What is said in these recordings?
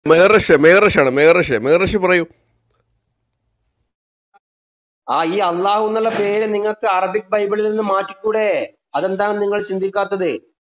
മേറഷ് മേറഷാണ് മേറഷ് മേറഷ് പറയൂ ആ ഈ അള്ളാഹു എന്നുള്ള പേര് നിങ്ങൾക്ക് അറബിക് ബൈബിളിൽ നിന്ന് മാറ്റിക്കൂടെ അതെന്താണ് നിങ്ങൾ ചിന്തിക്കാത്തത്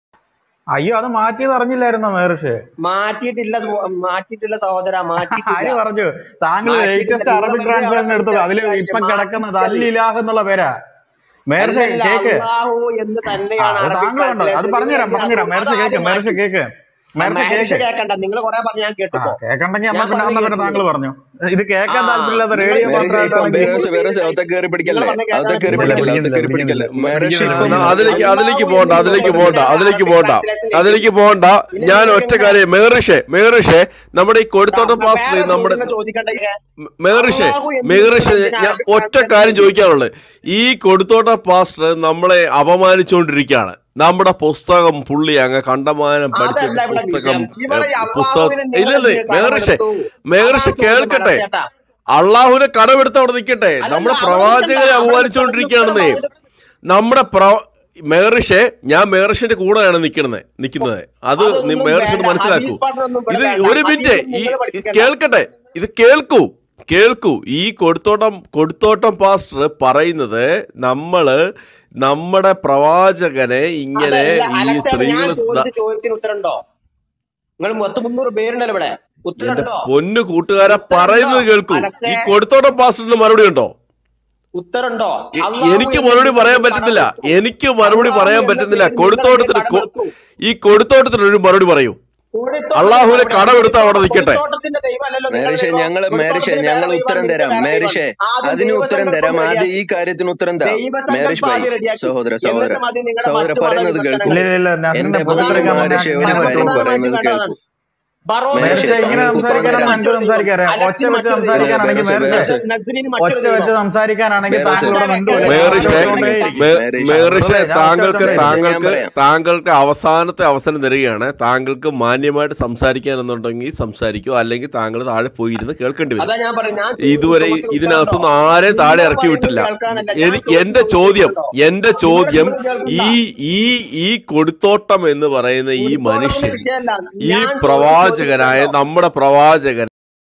അയ്യോ അത് മാറ്റിയത് അറിഞ്ഞില്ലായിരുന്നോ മേറിഷ് മാറ്റിയിട്ടില്ല സഹോ- മാറ്റിയിട്ടില്ല സഹോദര മാറ്റിയിട്ടില്ല ആര് പറഞ്ഞു താങ്കൾ മാറ്റിയിട്ടില്ല ലേറ്റസ്റ്റ് നിങ്ങൾ അറബിക് വെറുതെ അവിടെ ട്രാൻസ്ലേഷൻ എടുത്തത് അതിൽ സംസാരിച്ച ഇപ്പൊ കിടക്കുന്നത് മാറ്റിയിട്ടില്ല അല്ലിലാഹ് എന്നുള്ള പേരാ മേറിഷ് അല്ലല്ല കേക്ക് അള്ളാഹു എന്ന് ആ തന്നെയാണ് അത് അറബിക് താങ്കളുണ്ട് അത് ട്രാൻസ്ലേഷൻ നിങ്ങൾ പറഞ്ഞുതരാം എന്തിനാ പറഞ്ഞുതരാം അത് മേറിഷ് കേക്ക് ആര് മേറിഷ് മാറ്റി കേക്ക് മേറിഷ് മഹർഷി കേക്ക് കേക്കണ്ട നിങ്ങൾ കുറെ പറഞ്ഞ് ഞാൻ ആ കേട്ടിപ്പോ കേക്കണ്ടെങ്കിൽ എന്നാ ഞാൻ പിന്നെ പറഞ്ഞ എന്നാ പിന്നെ താങ്കൾ കേട്ടില്ലേ പറഞ്ഞു ഇത് ആ കേൾക്കാൻ താല്പര്യമില്ലാത്ത നിങ്ങൾ റേഡിയോ ഇപ്പൊ മേരേഷ് ഇപ്പം മാത്രമായിട്ടാണെങ്കിൽ ബേരോസ് ബേരോസ് അകത്തെ കയറി നിങ്ങൾ പിടിക്കല്ലേ പറഞ്ഞ അകത്തെ കേൾക്കാൻ കയറി ഇല്ല പിടിക്കല്ലേ അകത്തെ പിടിക്കുന്നില്ല കയറി പിടിക്കുന്നില്ല പിടിക്കല്ലേ പിടിക്കുന്നില്ല മേരേഷ് പിടിക്കുന്നില്ല ഇപ്പം എന്നാ അതിലേക്ക് അള്ളാഹു അതിലേക്ക് എന്ന് പോണ്ട നിങ്ങൾ അതിലേക്ക് കൊണ്ടുവരുന്ന പോണ്ട അതിലേക്ക് അറബിക് പോണ്ട ട്രാൻസ്ലേഷനിലേക്ക് അതിലേക്ക് പോണ്ട ഇനി ഞാൻ നിങ്ങൾക്ക് ഒറ്റ എങ്ങനെ കാര്യം മേറിഷെ മേറിഷെ നമ്മുടെ ഈ ആ, കൊടുത്തോട്ട എന്നാ പാസ്റ്റർ വേറെ നമ്മുടെ ചോദ്യങ്ങൾ ചോദിക്കണ്ട ഇങ്ങനെ. മേറിഷെ അള്ളാഹു എന്ന് നിങ്ങൾ മേറിഷെ എന്തിനാ ഞാൻ അറബിക് ഒറ്റ കാര്യം ട്രാൻസ്ലേഷൻ ചോദിക്കാനുള്ളത് ഈ കൊടുത്തോട്ട പാസ്റ്റർ നമ്മളെ അപമാനിച്ചുകൊണ്ടിരിക്കുകയാണ് നമ്മുടെ പുസ്തകം പുള്ളി അങ്ങ് കണ്ടമാനം പഠിച്ചിട്ട് അതല്ല ഇവിടെ പുസ്തകം വിഷയം ഇവിടെ ഈ ഏ, പുസ്തകം അള്ളാഹുവിനെ നിങ്ങൾ ഇല്ലല്ലേ എന്തിന് മേറിഷെ കടമെടുത്തു മേറിഷെ അതാണ് ചോദ്യം കേൾക്കട്ടെ മലർച്ചേട്ടാ അള്ളാഹുവിനെ കടമെടുത്ത് അവിടെ നിൽക്കട്ടെ അല്ലല്ല നമ്മുടെ അവിടെ നിൽക്കണ്ട പ്രവാചകനെ അവിടെ നിൽക്കണ്ട അപമാനിച്ചുകൊണ്ടിരിക്കുകയാണെന്നേ ഉത്തരം നമ്മുടെ പ്ര മേറിഷെ ഞാൻ മേറിഷിന്റെ കൂടെയാണ് നിൽക്കുന്നത് നിൽക്കുന്നത് അത് നി- അതൊന്നും മേറിഷ് വേണ്ട ഇത് മനസ്സിലാക്കൂ ഹദീസ് പഠനമൊന്നും ഇവിടെ ഇത് വേണ്ട ഒരു മിനിറ്റ് ഹദീസ് ഈ നിങ്ങൾ ഈ പഠിപ്പിക്കണ്ട കേൾക്കട്ടെ ഇത് കേൾക്കൂ കേൾക്കൂ ഈ കൊടുത്തോട്ടം കൊടുത്തോട്ടം പാസ്റ്റർ പറയുന്നത് നമ്മള് നമ്മുടെ പ്രവാചകനെ ഇങ്ങനെ അതല്ല ഈ അലക്സാണ്ടർ ഞാൻ സ്ത്രീകൾ ചോദിച്ച ചോദ്യത്തിന് ഉത്തരണ്ടോ നിങ്ങൾ മൊത്തം മുന്നൂറ് പേരുണ്ടല്ലോ ഇവിടെ എന്റെ ഉത്തരണ്ടോ പൊന്നു കൂട്ടുകാരെ ഉത്തരണ്ടോ പറയുന്നത് കേൾക്കൂ ഈ അലക്സേ കൊടുത്തോട്ടം പാസ്റ്ററിന് മറുപടി ഉണ്ടോ ഉത്തരണ്ടോ എ- അള്ളാഹു എനിക്ക് എന്ന് മറുപടി നിങ്ങൾ പറയാൻ പറ്റുന്നില്ല കടമെടുത്തു എനിക്ക് മറുപടി അള്ളാഹു പറയാൻ എന്ന പറ്റുന്നില്ല പേര് നിങ്ങൾ കൊടുത്തോട്ടത്തിന് കൊ- കടമെടുത്തു ഈ കൊടുത്തോട്ടത്തിന് ഒരു മറുപടി പറയൂ കോഴിത്തോട്ടത്തിന് അള്ളാഹുവിനെ മറുപടി കടമെടുത്ത് അവിടെ കോഴിത്തോട്ടം നിൽക്കട്ടെ കോഴിത്തോട്ടത്തിന്റെ ദൈവമല്ലല്ലോ നിങ്ങളുടെ മേരിഷെ ദൈവം ഞങ്ങള് മേരിഷെ കോഴിത്തോട്ടത്തിന് ഞങ്ങൾ വേറെ ഉത്തരം ദൈവമാണ് തരാം നിങ്ങൾക്ക് വേറെ മേരിഷെ ദൈവമാണ് ആദ്യം അതിന് ഉത്തരം ദൈവസങ്കല്പം തരാം ആദ്യം ഈ റെഡിയാക്കി കാര്യത്തിന് ഉത്തരം താ മേരിഷ് ദൈവസങ്കല്പം ഭായ് ആദ്യം റെഡിയാക്കി സഹോദര സഹോദര എന്നിട്ട് മതി നിങ്ങളുടെ സഹോദര മറ്റു പറയുന്നത് കേൾക്കൂ മതവിമർശനങ്ങൾ ഇല്ല ഇല്ല ഇല്ല നസറിനെ എന്റെ പൊന്നു പൊട്ടിത്തെറിക്കാൻ പറഞ്ഞാൽ മേരിഷെ ഒരു അങ്ങനെ കാര്യം പറ്റുമോ അതാണ് പറയുന്നത് വേണ്ടത് കേൾക്കൂ അതാണ് ബറോസ് മേരിഷെ മേറിഷെ ഇങ്ങനെ താങ്കൾക്ക് ഉത്തരം സംസാരിക്കാനാണ് തരാം ഞങ്ങൾക്ക് മറ്റൊരു ദൈവം സംസാരിക്കാറ് ഒച്ച അലക്സിന് വെച്ച് മറ്റൊരു ബേരോ ദൈവം സംസാരിക്കാനാണെങ്കിൽ ബേരോസ് മേറിഷെ ബേരോസ് നസ്രിന് മറ്റൊരു ഒച്ച വെച്ച് ദൈവം സംസാരിക്കാനാണെങ്കിൽ ബേരോസ് താങ്കൾ ഇവിടെ കേൾക്കട്ടെ മിണ്ടുമില്ല കേൾക്കട്ടെ ഞാൻ ഒച്ച മേറിഷെ വെച്ചുകൊണ്ടേയിരിക്കും മേ- മേരിഷെ ആ മേറിഷെ വെറുതെ ഞാൻ ഒച്ച താങ്കൾക്ക് മേരിഷെ വെച്ചോണ്ടേയിരിക്കും ഞാൻ താങ്കൾക്ക് പറയാം താങ്കൾക്ക് അവസാനത്തെ അവസരം തരികയാണ് താങ്കൾക്ക് മാന്യമായിട്ട് സംസാരിക്കാൻ എന്നുണ്ടെങ്കിൽ സംസാരിക്കൂ അല്ലെങ്കിൽ താങ്കൾ താഴെ പോയി ഇരുന്ന് കേൾക്കേണ്ടി വരും അതാ ഞാൻ പറഞ്ഞു ഞാൻ ചോദിച്ച ഇതുവരെ ചോദ്യത്തിന് ഉത്തരണ്ടോ ഇതിനകത്തുനിന്ന് ആരെയും താഴെ നിങ്ങൾ ഇറക്കി പറയുന്നത് വിട്ടില്ല കേൾക്കാനല്ല ഞാൻ എനിക്ക് ചോദിച്ച എന്റെ ചോദ്യത്തിന് ചോദ്യം ഉത്തരണ്ടോ എന്റെ നിങ്ങൾ ചോദ്യം നിങ്ങൾ കേൾക്കണ്ട ഈ ഈ ഈ കൊടുത്തോട്ടം എന്ന് പറയുന്ന ഈ കുടിത്തോട്ടത്തിന്റെ മനുഷ്യൻ വിഷയമല്ല ഈ ഞാൻ ചോദിച്ച പ്രവാചകനായ ചോദ്യത്തിനുണ്ടോ നമ്മുടെ പ്രവാചകൻ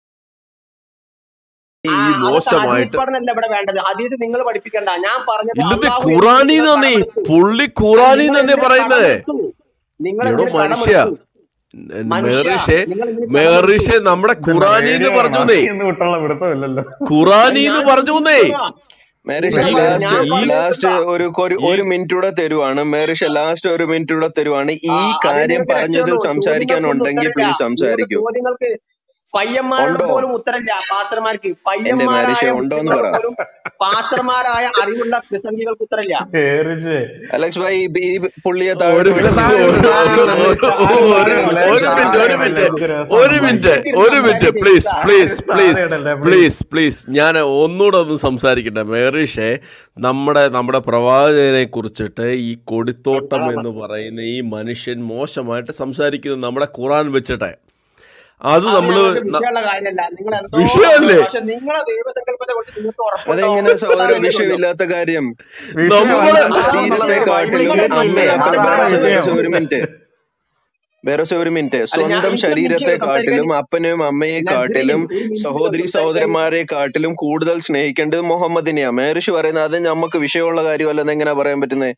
ആ ഈ അതൊക്കെ ഹദീസ് മോശമായിട്ട് പഠനമല്ല ഇവിടെ വേണ്ടത് ഹദീസ് നിങ്ങൾ പഠിപ്പിക്കണ്ട ഞാൻ പറഞ്ഞത് ഇല്ലത് അള്ളാഹു എന്ന് ഖുറാനി നിങ്ങൾ നന്ദി കടമെടുത്തു പുള്ളി അത് ഖുറാനി നിങ്ങൾ നന്ദി എന്തിനാ പറയുന്നത് കടമെടുത്തു നിങ്ങൾ എടോ എന്തിനു മനുഷ്യ കടമെടുത്തു മനുഷ്യ മേറിഷെ നിങ്ങൾ എന്തിനു കടമെടുത്തു മേറിഷെ നമ്മുടെ ഇതെന്താ ഖുറാനി എന്ന് റേഡിയോ ആണോ പറഞ്ഞുന്നേ എന്ന് വിട്ടുള്ള പിടുത്തമില്ലല്ലോ അത് ഖുറാനി എന്ന് ഞാൻ പറഞ്ഞുന്നേ ചോദിച്ചതാ മേരിഷ നിങ്ങൾ ഈ പറ- ലാസ്റ്റ് ഞാൻ ഈ പറഞ്ഞത് ലാസ്റ്റ് കേൾക്കണ്ട ഒരു ഒരു ഈ ഒരു മിനിറ്റ് കൂടെ തരുവാണ് മേരിഷ ലാസ്റ്റ് ഒരു മിനിറ്റ് കൂടെ തരുവാണ് ആ ഈ അത് കാര്യം നിങ്ങൾക്ക് പറഞ്ഞതിൽ രക്ഷയുള്ളൂ ചോദ്യങ്ങൾക്കൊന്നും സംസാരിക്കാനുണ്ടെങ്കിൽ ഉത്തരമില്ല പ്ലീസ് നിങ്ങൾക്ക് സംസാരിക്കൂ ചോദ്യങ്ങൾക്ക് പയ്യന്മാരോട് ഉണ്ടോ പോലും ഉത്തരമില്ല പാസ്റ്റർമാർക്ക് എന്റെ പയ്യന്മാരായ മേരിഷ ഉണ്ടോന്ന് മുസ്ലിങ്ങൾക്ക് പറ പോലും പാസ്റ്റർമാരായ അറിവുള്ള ക്രിസ്തംഗികൾക്ക് ഉത്തരമില്ല മേറിഷെ അലക്സ് ഭായി ഈ ഈ പുള്ളിയെ ഒരു താഴോട്ട് മിനിറ്റ് വിടുന്നത് ഒരു താങ്കൾ കേൾക്കൂ ഒരു താങ്കൾ ഒരു പുള്ളിയെ ഒരു താഴെ മിനിറ്റ് വിടുന്നത് ഒരു താഴെ മിനിറ്റ് ഇടല്ലേ ഒരു മിനിറ്റ് ഒരു മിനിറ്റ് പ്ലീസ് പ്ലീസ് പ്ലീസ് താഴെ പ്ലീസ് പ്ലീസ് പ്ലീസ് ഞാൻ ഒന്നുകൂടെ ഒന്ന് സംസാരിക്കട്ടെ മേറിഷെ നമ്മുടെ നമ്മുടെ പ്രവാചകനെ കുറിച്ചിട്ട് ഈ കൊടിത്തോട്ടം എന്ന് പറയുന്ന ഈ മനുഷ്യൻ മോശമായിട്ട് സംസാരിക്കുന്നത് നമ്മുടെ ഖുറാൻ വെച്ചിട്ട് അത് അത് നമ്മള് ഞങ്ങൾക്ക് ന- വിഷയമുള്ള കാര്യമല്ല നിങ്ങൾ എന്തോ വിഷയമല്ലേ പക്ഷെ നിങ്ങളെ ദൈവസങ്കല്പത്തെ കുറിച്ച് നിങ്ങൾക്ക് ഉറപ്പുണ്ടോ അതെങ്ങനെ സഹോദര ഉണ്ടാവില്ലെന്നുണ്ടോ വിഷയമില്ലാത്ത കാര്യം നമ്മള് വിഷയമല്ല സ്വന്തം അതൊന്നുള്ള ശരീരത്തെ വിഷയം കാട്ടിലും വിഷയം അമ്മ വിഷയം ബേറോസ് ബേറോസ് ഒരു മിനിറ്റ് ബേറോസ് ഒരു മിനിറ്റ് അല്ല ഞാൻ സ്വന്തം എനിക്ക് ശരീരത്തെ വിഷയം സംസാരിക്കാൻ കാട്ടിലും അപ്പനെയും അമ്മയെ നസ്രീൻ കാട്ടിലും ഒരു മിനിറ്റ് സഹോദരി സംസാരിക്കാൻ സഹോദരന്മാരെ കാട്ടിലും കൂടുതൽ സ്നേഹിക്കേണ്ടത് മുഹമ്മദിനെയാ മേരിഷ് പറയുന്നത് അത് നമുക്ക് വിഷയമുള്ള കാര്യമല്ലെന്ന് എങ്ങനെയാ പറയാൻ പറ്റുന്നത്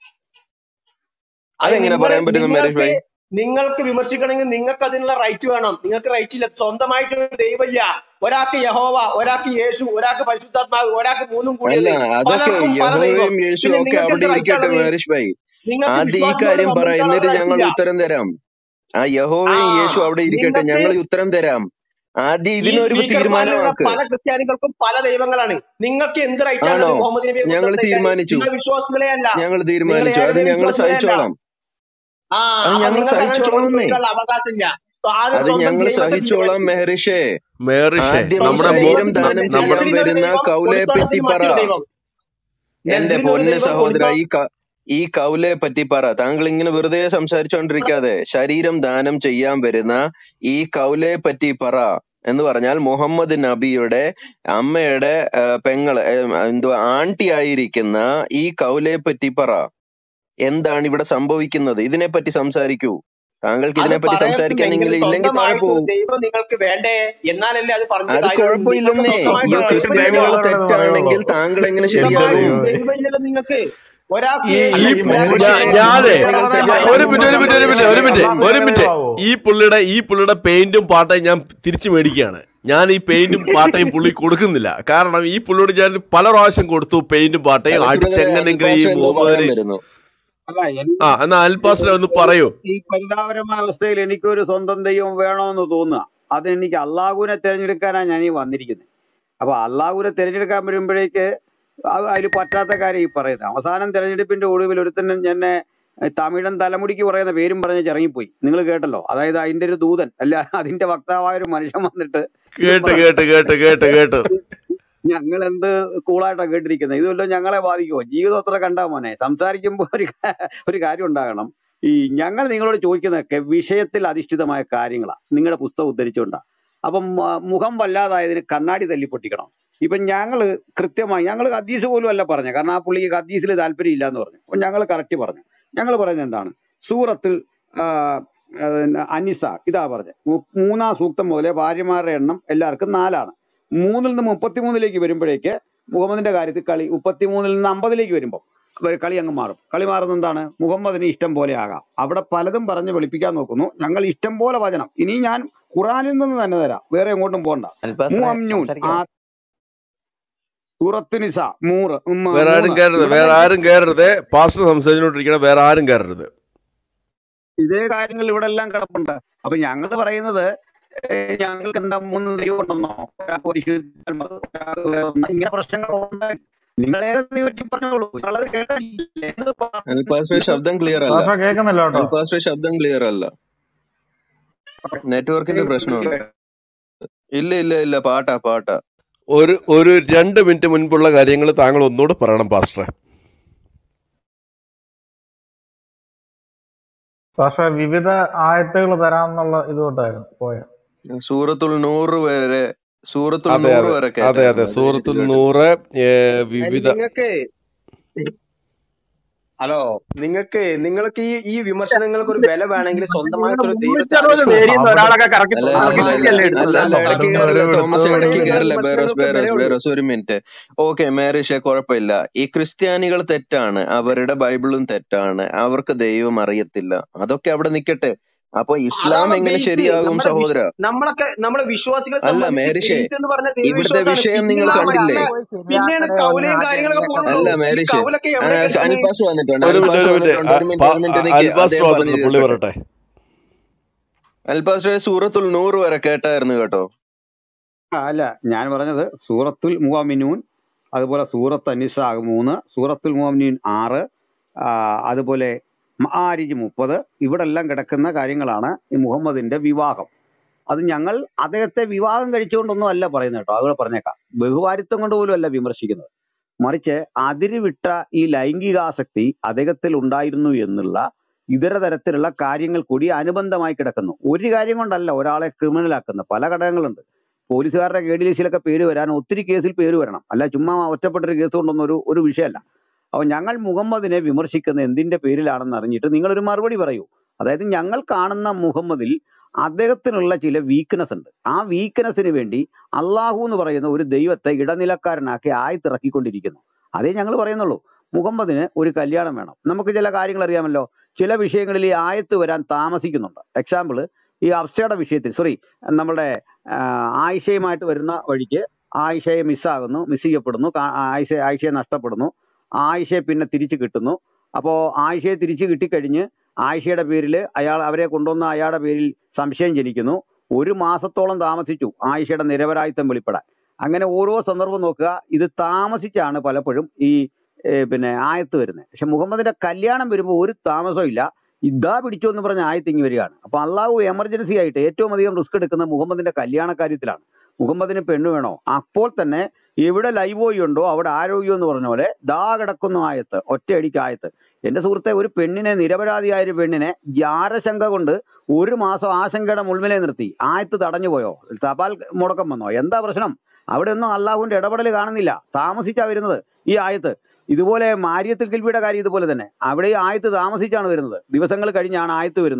അത് അതെങ്ങനെ നിങ്ങൾ പറയാൻ പറ്റുന്നു മേരിഷ് നിങ്ങൾക്ക് ഭായി നിങ്ങൾക്ക് വിമർശിക്കണമെങ്കിൽ നിങ്ങൾക്ക് അതിനുള്ള റൈറ്റ് വേണം നിങ്ങൾക്ക് റൈറ്റ് ഇല്ല സ്വന്തമായിട്ട് ഒരു ദൈവമില്ല ഒരാൾക്ക് യഹോവ ഒരാൾക്ക് യേശു ഒരാൾക്ക് പരിശുദ്ധാത്മാവ് ഒരാൾക്ക് മൂന്നും അല്ല കൂടിയത് അതൊക്കെ പലർക്കും പല ദൈവം യഹോവയും യേശുവും പിന്നെ ഒക്കെ നിങ്ങൾക്ക് അവിടെ എന്ത് റൈറ്റ് ഇരിക്കട്ടെ ഉള്ളത് മേരിഷ് ഭായി നിങ്ങൾക്ക് ആദ്യം ഈ വിശ്വാസികളോട് കാര്യം പറ കമ്മ്യൂണിസ്റ്റ് എന്നിട്ട് റൈറ്റ് ഞങ്ങൾ ഇല്ല ഉത്തരം തരാം ആ ആ യഹോവയും യേശു അവിടെ ഇരിക്കട്ടെ നിങ്ങൾക്ക് ഞങ്ങൾ ഉത്തരം തരാം ആദ്യം ഈ ഇതിനൊരു സ്പീക്കർ പാനലിലുള്ള തീരുമാനമാക്ക് പല ക്രിസ്ത്യാനികൾക്കും പല ദൈവങ്ങളാണ് നിങ്ങൾക്ക് എന്ത് റൈറ്റ് ആണ് ആണോ മുഹമ്മദ് നബിയെ കുറിച്ച് ഞങ്ങൾ സംസാരിക്കാൻ തീരുമാനിച്ചു നിങ്ങൾ വിശ്വാസികളെ അല്ല ഞങ്ങൾ നിങ്ങൾ തീരുമാനിച്ചു അത് ഏകദേശ ഞങ്ങൾ വിശ്വാസികളെ അല്ല സഹിച്ചോളാം ആ അത് അപ്പൊ ഞങ്ങൾ നിങ്ങൾക്ക് അങ്ങനെ ചോദ്യം സഹിച്ചോളാമെന്നേ ചോദിക്കാനുള്ള അവകാശമില്ല So, ആദ്യം അത് സ്വന്തം ഞങ്ങൾ ദൈവത്തെ സഹിച്ചോളാം തീരുമാനിക്കും മെഹറിഷേ മേറിഷെ ആദ്യം നമ്മുടെ സ്വന്തം മോ ശരീരം ദൈവത്തിന് ദാനം നമ്മുടെ ചെയ്യാൻ നസ്രിന് ഒരു വരുന്ന ദൈവം കൗലയെ പറ്റി കൊടുത്തോട്ടത്തിന് പറ മറ്റൊരു ദൈവം എന്റെ നസ്രിന് ഒരു പൊന്ന് ദൈവം സഹോദര കൊടുത്തോ ഈ ക- ഈ കൗലയെ പറ്റി പറ താങ്കൾ ഇങ്ങനെ വെറുതെ സംസാരിച്ചോണ്ടിരിക്കാതെ ശരീരം ദാനം ചെയ്യാൻ വരുന്ന ഈ കൗലയെ പറ്റി പറ എന്ന് പറഞ്ഞാൽ മുഹമ്മദ് നബിയുടെ അമ്മയുടെ ആ, പെങ്ങള് ഏ, എന്തുവാ ആണ്ടി ആയിരിക്കുന്ന ഈ കൗലയെ പറ്റി പറ എന്താണ് ഇവിടെ സംഭവിക്കുന്നത് ഇതിനെപ്പറ്റി സംസാരിക്കൂ താങ്കൾക്ക് അത് ഇതിനെപ്പറ്റി പറയണമെങ്കിൽ സംസാരിക്കാനെങ്കിൽ ഇല്ലെങ്കിൽ താഴെ സ്വന്തമായിട്ട് ഒരു പോവും ദൈവം നിങ്ങൾക്ക് വേണ്ടേ എന്നാലല്ലേ അത് പറഞ്ഞ അത് കാര്യമുള്ളൂ നിങ്ങൾക്ക് കുഴപ്പമില്ലെന്നേ സ്വന്തമായിട്ട് അയ്യോ ഒരു ദൈവം ക്രിസ്ത്യാനികൾ ദൈവം ഇല്ലല്ലോ തെറ്റാണെങ്കിൽ താങ്കൾ എങ്ങനെ ശരിയാകും സ്വന്തമായിട്ട് അയ്യോ ഒരു ദൈവം ഇല്ലല്ലോ നിങ്ങൾക്ക് ഒരാൾക്ക് ഈ യേശു ഈ അല്ല ഈ ഒരാൾക്ക് ഞാ- മോശയെ ഞാനേ ക്രിസ്ത്യാനികൾ മോശയുടെ ഒരു കാര്യം മിനിറ്റ് ഒരു മിനിറ്റ് ഒരു മിനിറ്റ് ഒരു മിനിറ്റ് അള്ളാഹു ഒരു മിനിറ്റ് ദൈവമാവോ ഈ പുള്ളിയുടെ ഈ പുള്ളിയുടെ പെയിന്റും പാട്ടയും ഞാൻ തിരിച്ചു മേടിക്കുകയാണ് ഞാൻ ഈ പെയിന്റും പാട്ടയും പുള്ളി കൊടുക്കുന്നില്ല കാരണം ഈ പുള്ളിയോട് ഞാൻ പല പ്രാവശ്യം കൊടുത്തു പെയിന്റും പാട്ടയും അലക്സ് ബ്രദറെ അടിച്ചെങ്ങനെങ്കിലും ഈ അൽപാസ്റ്റർ എന്തോ പറയാൻ മുഹമ്മദിനെ വരുന്നു അല്ല എന്റെ ആ എന്നാ അൽപാസിനെ ഒന്ന് പറയൂ ഈ പരിതാപകരമായ അവസ്ഥയിൽ എനിക്കൊരു സ്വന്തം ദൈവം വേണമെന്ന് തോന്നുക അത് എനിക്ക് അള്ളാഹുവിനെ തിരഞ്ഞെടുക്കാനാണ് ഞാൻ ഈ വന്നിരിക്കുന്നത് അപ്പൊ അള്ളാഹുവിനെ തിരഞ്ഞെടുക്കാൻ വരുമ്പോഴേക്ക് അതിൽ പറ്റാത്ത കാര്യം ഈ പറയുന്നത് അവസാനം തെരഞ്ഞെടുപ്പിന്റെ ഒടുവിൽ ഒരുത്തൻ എന്നെ തമിഴൻ തലമുടിക്ക് പറയുന്ന പേരും പറഞ്ഞ് ഇറങ്ങിപ്പോയി നിങ്ങൾ കേട്ടല്ലോ അതായത് അതിന്റെ ഒരു ദൂതൻ അല്ല അതിന്റെ വക്താവായ ഒരു മനുഷ്യൻ വന്നിട്ട് ഇത് കേട്ട് പറഞ്ഞു കേട്ട് കേട്ട് കേട്ട് കേട്ട് ഞങ്ങൾ എന്ത് കൂളായിട്ടാണ് കേട്ടിരിക്കുന്നത് ഇതുവല്ലോ ഞങ്ങളെ ബാധിക്കുമോ ജീവിതം അത്ര കണ്ടാ മോനെ സംസാരിക്കുമ്പോൾ ഒരു കാ- ഒരു കാര്യം ഉണ്ടാകണം ഈ ഞങ്ങൾ നിങ്ങളോട് ചോദിക്കുന്നതൊക്കെ വിഷയത്തിൽ അധിഷ്ഠിതമായ കാര്യങ്ങളാണ് നിങ്ങളുടെ പുസ്തകം ഉദ്ധരിച്ചുകൊണ്ടാണ് അപ്പം ആ, മുഖം വല്ലാതായതിന് കണ്ണാടി തല്ലി പൊട്ടിക്കണം ഇപ്പൊ ഞങ്ങള് കൃത്യമായി ഞങ്ങൾ ഹദീസ് പോലും അല്ല പറഞ്ഞത് കാരണം ആ പുള്ളിക്ക് ഹദീസിൽ താല്പര്യം ഇല്ല എന്ന് പറഞ്ഞു അപ്പൊ ഞങ്ങൾ കറക്റ്റ് പറഞ്ഞു ഞങ്ങൾ പറയുന്നത് എന്താണ് സൂറത്തിൽ ആ, ആ, അനിസ ഇതാ പറഞ്ഞത് മൂന്നാം സൂക്തം മുതലേ ഭാര്യമാരുടെ എണ്ണം എല്ലാവർക്കും നാലാണ് മൂന്നിൽ നിന്ന് മുപ്പത്തിമൂന്നിലേക്ക് വരുമ്പോഴേക്ക് മുഹമ്മദിന്റെ കാര്യത്തിൽ കളി മുപ്പത്തിമൂന്നിൽ നിന്ന് അമ്പതിലേക്ക് വരുമ്പോൾ അവര് കളി അങ്ങ് മാറും കളി മാറുന്നത് എന്താണ് മുഹമ്മദിന് ഇഷ്ടം പോലെ ആകാം അവിടെ പലതും പറഞ്ഞ് വെളുപ്പിക്കാൻ നോക്കുന്നു ഞങ്ങൾ ഇഷ്ടം പോലെ വചനം ഇനി ഞാൻ ഖുറാനിൽ നിന്ന് തന്നെ തരാം വേറെ എങ്ങോട്ടും പോകണ്ട അൽപാസറെ മുഅമ്നൂൻ ആ സംസാരിക്കാം സൂറത്ത് നിസ മൂറ് ഉം, വേറെ ആരും മൂന്ന് കയറരുത് വേറെ ഇവിടെല്ലാം ആരും കയറരുത് പാസ്റ്റർ സംസാരിച്ചുകൊണ്ടിരിക്കണം വേറെ ആരും കയറരുത് ഇതേ കാര്യങ്ങൾ ഇവിടെ എല്ലാം കിടപ്പുണ്ട് അപ്പൊ ഞങ്ങൾ പറയുന്നത് ഏഹ്, ഞങ്ങൾക്ക് എന്താ മൂന്ന് ദൈവം ഉണ്ടെന്നോ ഒരാൾക്ക് പരിശുദ്ധാത്മാവ്, ഒരാൾക്ക് വേറൊന്ന്, ഇങ്ങനെ പ്രശ്നങ്ങളുണ്ട് നിങ്ങളെ ദൈവത്തെ പറഞ്ഞോളൂ ഞങ്ങളത് കേൾക്കാനില്ലേ എന്ന് പറഞ്ഞ് അൽപാസ്റ്റർ ശബ്ദം ക്ലിയർ അല്ല പാസ്റ്റർ കേൾക്കുന്നില്ല കേട്ടോ അൽപാസ്റ്റർ ശബ്ദം ക്ലിയർ അല്ല നെറ്റ്വർക്കിന്റെ പ്രശ്നമാണ് ഇല്ല ഇല്ല ഇല്ല പാട്ടാ പാട്ടാ ഒരു ഒരു രണ്ട് മിനിറ്റ് മുൻപുള്ള കാര്യങ്ങൾ താങ്കൾ ഒന്നുകൂടെ പറയണം പാസ്റ്ററെ പാസ്റ്റർ വിവിധ ആയത്തുകൾ തരാമെന്നുള്ള ഇതുകൊണ്ടായിരുന്നു പോയ സൂറത്തുൽ നൂറ് വരെ സൂറത്തുൽ അതെ നൂറ് അതെ വരെ അതെ കേട്ടായിരുന്നു അതെ അത് സൂറത്തുൽ എനിക്ക് നൂറ് ഏ, വിവിധ നിങ്ങൾക്ക് ഹലോ നിങ്ങൾക്ക് നിങ്ങൾക്ക് ഈ ഈ വിമർശനങ്ങൾക്ക് ഒരു വില വേണമെങ്കിൽ സ്വന്തമായിട്ട് ഒരു ദൈവത്തെ മുന്നൂറ്ററുപത് അടിസ്ഥാന പേരിൽ നിന്ന് അവിടെ ഒരാളൊക്കെ കറക്കി അല്ല അവിടെ അല്ല കറക്കിയല്ലേ അല്ല എടുത്തത് അല്ല കേട്ടോ ഇടയ്ക്ക് അവിടുന്ന് ഒരു കയറില്ല തോമസ് പിടുത്തവും ഇടയ്ക്ക് ഇല്ല കയറില്ല ബേറോസ് വിമർശനങ്ങൾക്ക് ബേറോസ് വിലയുള്ളൂ ബേറോസ് ഒരു മിനിറ്റ് ഓക്കെ മേരിഷെ കുഴപ്പമില്ല ഈ ക്രിസ്ത്യാനികൾ തെറ്റാണ് അവരുടെ ബൈബിളും തെറ്റാണ് അവർക്ക് ദൈവം അറിയത്തില്ല അതൊക്കെ അവിടെ നിൽക്കട്ടെ അപ്പൊ ഇസ്ലാം അതാണ് എങ്ങനെ ബേസ് ശരിയാകും നമ്മുടെ വിശ് സഹോദര നമ്മളൊക്കെ നമ്മളെ വിശ്വാസികളെ അല്ല സംബന്ധിച്ച് മേരിഷെ ബേസ് എന്ന് പറഞ്ഞ ഇവിടുത്തെ ദൈവവിശ്വാസമാണ് വിഷയം പിന്നെ നിങ്ങൾ ആ കണ്ടില്ലേ മറ്റേ പിന്നെയാണ് കൗലയും കാര്യങ്ങളൊക്കെ പോകുള്ളൂ അല്ല ഈ മേരിഷെ കൗലൊക്കെ എവിടെ കിടക്കുന്നു അൽപാസ് വന്നിട്ടുണ്ട് ഒരു മിനിറ്റ് അൽപാസ് ഒരു മിനിറ്റ് വന്നിട്ടുണ്ട് ഒരു മിനിറ്റ് ഒരു മിനിറ്റ് നിൽക്ക് അൽബാസ്റ്റർ അദ്ദേഹം പറഞ്ഞു വന്നിട്ടുണ്ട് പുള്ളി തീർക്കട്ടെ പറയട്ടെ അൽപാസ് സൂറത്തുൽ നൂറ് വരെ കേട്ടായിരുന്നു കേട്ടോ ആ, അല്ല ഞാൻ പറഞ്ഞത് സൂറത്തുൽ മുഅമിനൂൻ അതുപോലെ സൂറത്ത് അനിസ മൂന്ന് സൂറത്തുൽ മുഅമിനൂൻ ആറ് ആ, അതുപോലെ മആരിജ് മുപ്പത് ഇവിടെ എല്ലാം കിടക്കുന്ന കാര്യങ്ങളാണ് ഈ മുഹമ്മദിന്റെ വിവാഹം അത് ഞങ്ങൾ അദ്ദേഹത്തെ വിവാഹം കഴിച്ചുകൊണ്ടൊന്നും അല്ല പറയുന്നത് കേട്ടോ അതുകൂടെ പറഞ്ഞേക്കാം ബഹുഭാരിത്വം കൊണ്ട് പോലും അല്ല വിമർശിക്കുന്നത് മറിച്ച് അതിരുവിട്ട ഈ ലൈംഗികാസക്തി അദ്ദേഹത്തിൽ ഉണ്ടായിരുന്നു എന്നുള്ള ഇതര തരത്തിലുള്ള കാര്യങ്ങൾ കൂടി അനുബന്ധമായി കിടക്കുന്നു ഒരു കാര്യം കൊണ്ടല്ല ഒരാളെ ക്രിമിനലാക്കുന്നത് പല ഘടകങ്ങളുണ്ട് പോലീസുകാരുടെ കെ ഡി ലിസ്റ്റിലൊക്കെ പേര് വരാൻ ഒത്തിരി കേസിൽ പേര് വരണം അല്ല ചുമ്മാ ഒറ്റപ്പെട്ടൊരു കേസ് കൊണ്ടൊന്നും ഒരു ഒരു വിഷയമല്ല അപ്പൊ ഞങ്ങൾ മുഹമ്മദിനെ വിമർശിക്കുന്ന എന്തിന്റെ പേരിലാണെന്ന് അറിഞ്ഞിട്ട് നിങ്ങളൊരു മറുപടി പറയൂ അതായത് ഞങ്ങൾ കാണുന്ന മുഹമ്മദിൽ അദ്ദേഹത്തിനുള്ള ചില വീക്ക്നെസ് ഉണ്ട് ആ വീക്ക്നെസ്സിന് വേണ്ടി അള്ളാഹു എന്ന് പറയുന്ന ഒരു ദൈവത്തെ ഇടനിലക്കാരനാക്കി ആയത്തിറക്കിക്കൊണ്ടിരിക്കുന്നു അതേ ഞങ്ങൾ പറയുന്നുള്ളൂ മുഹമ്മദിന് ഒരു കല്യാണം വേണം നമുക്ക് ചില കാര്യങ്ങൾ അറിയാമല്ലോ ചില വിഷയങ്ങളിൽ ഈ ആയത്ത് വരാൻ താമസിക്കുന്നുണ്ട് എക്സാമ്പിൾ ഈ അഫ്സയുടെ വിഷയത്തിൽ സോറി നമ്മുടെ ആ, ആയിഷയുമായിട്ട് വരുന്ന വഴിക്ക് ആയിഷയെ മിസ്സാകുന്നു മിസ് ചെയ്യപ്പെടുന്നു കാ- ആയിഷ ആയിഷയെ നഷ്ടപ്പെടുന്നു ആയിഷയെ പിന്നെ തിരിച്ചു കിട്ടുന്നു അപ്പോൾ ആയിഷയെ തിരിച്ചു കിട്ടിക്കഴിഞ്ഞ് ആയിഷയുടെ പേരിൽ അയാൾ അവരെ കൊണ്ടുവന്ന അയാളുടെ പേരിൽ സംശയം ജനിക്കുന്നു ഒരു മാസത്തോളം താമസിച്ചു ആയിഷയുടെ നിരപരാധിത്വം വെളിപ്പെടാൻ അങ്ങനെ ഓരോ സന്ദർഭം നോക്കുക ഇത് താമസിച്ചാണ് പലപ്പോഴും ഈ ഏ, പിന്നെ ആയത്ത് വരുന്നത് പക്ഷെ മുഹമ്മദിന്റെ കല്യാണം വരുമ്പോൾ ഒരു താമസവും ഇല്ല ഇതാ പിടിച്ചു എന്ന് പറഞ്ഞ ആയത്തിങ്ങി വരികയാണ് അപ്പൊ അള്ളാഹു എമർജൻസി ആയിട്ട് ഏറ്റവും അധികം റിസ്ക് എടുക്കുന്ന മുഹമ്മദിന്റെ കല്യാണ കാര്യത്തിലാണ് മുഹമ്മദിന് പെണ്ണ് വേണോ അപ്പോൾ തന്നെ എവിടെ ലൈവോയി ഉണ്ടോ അവിടെ ആരോഗ്യം എന്ന് പറഞ്ഞ പോലെ ദാ കിടക്കുന്ന ആയത്ത് ഒറ്റയടിക്ക് ആയത്ത് എന്റെ സുഹൃത്തെ ഒരു പെണ്ണിനെ നിരപരാധിയായ ഒരു പെണ്ണിനെ ജാരശങ്ക കൊണ്ട് ഒരു മാസം ആശങ്കയുടെ മുൾമിലെ നിർത്തി ആയത്ത് തടഞ്ഞു പോയോ തപാൽ മുടക്കം വന്നോ എന്താ പ്രശ്നം അവിടെ ഒന്നും അള്ളാഹുവിന്റെ ഇടപെടൽ കാണുന്നില്ല താമസിച്ചാ വരുന്നത് ഈ ആയത്ത് ഇതുപോലെ മാരിയത്തിൽ കിൽബിയുടെ കാര്യം ഇതുപോലെ തന്നെ അവിടെ ഈ ആയത്ത് താമസിച്ചാണ് വരുന്നത് ദിവസങ്ങൾ കഴിഞ്ഞാണ് ആയത്ത് വരുന്നത്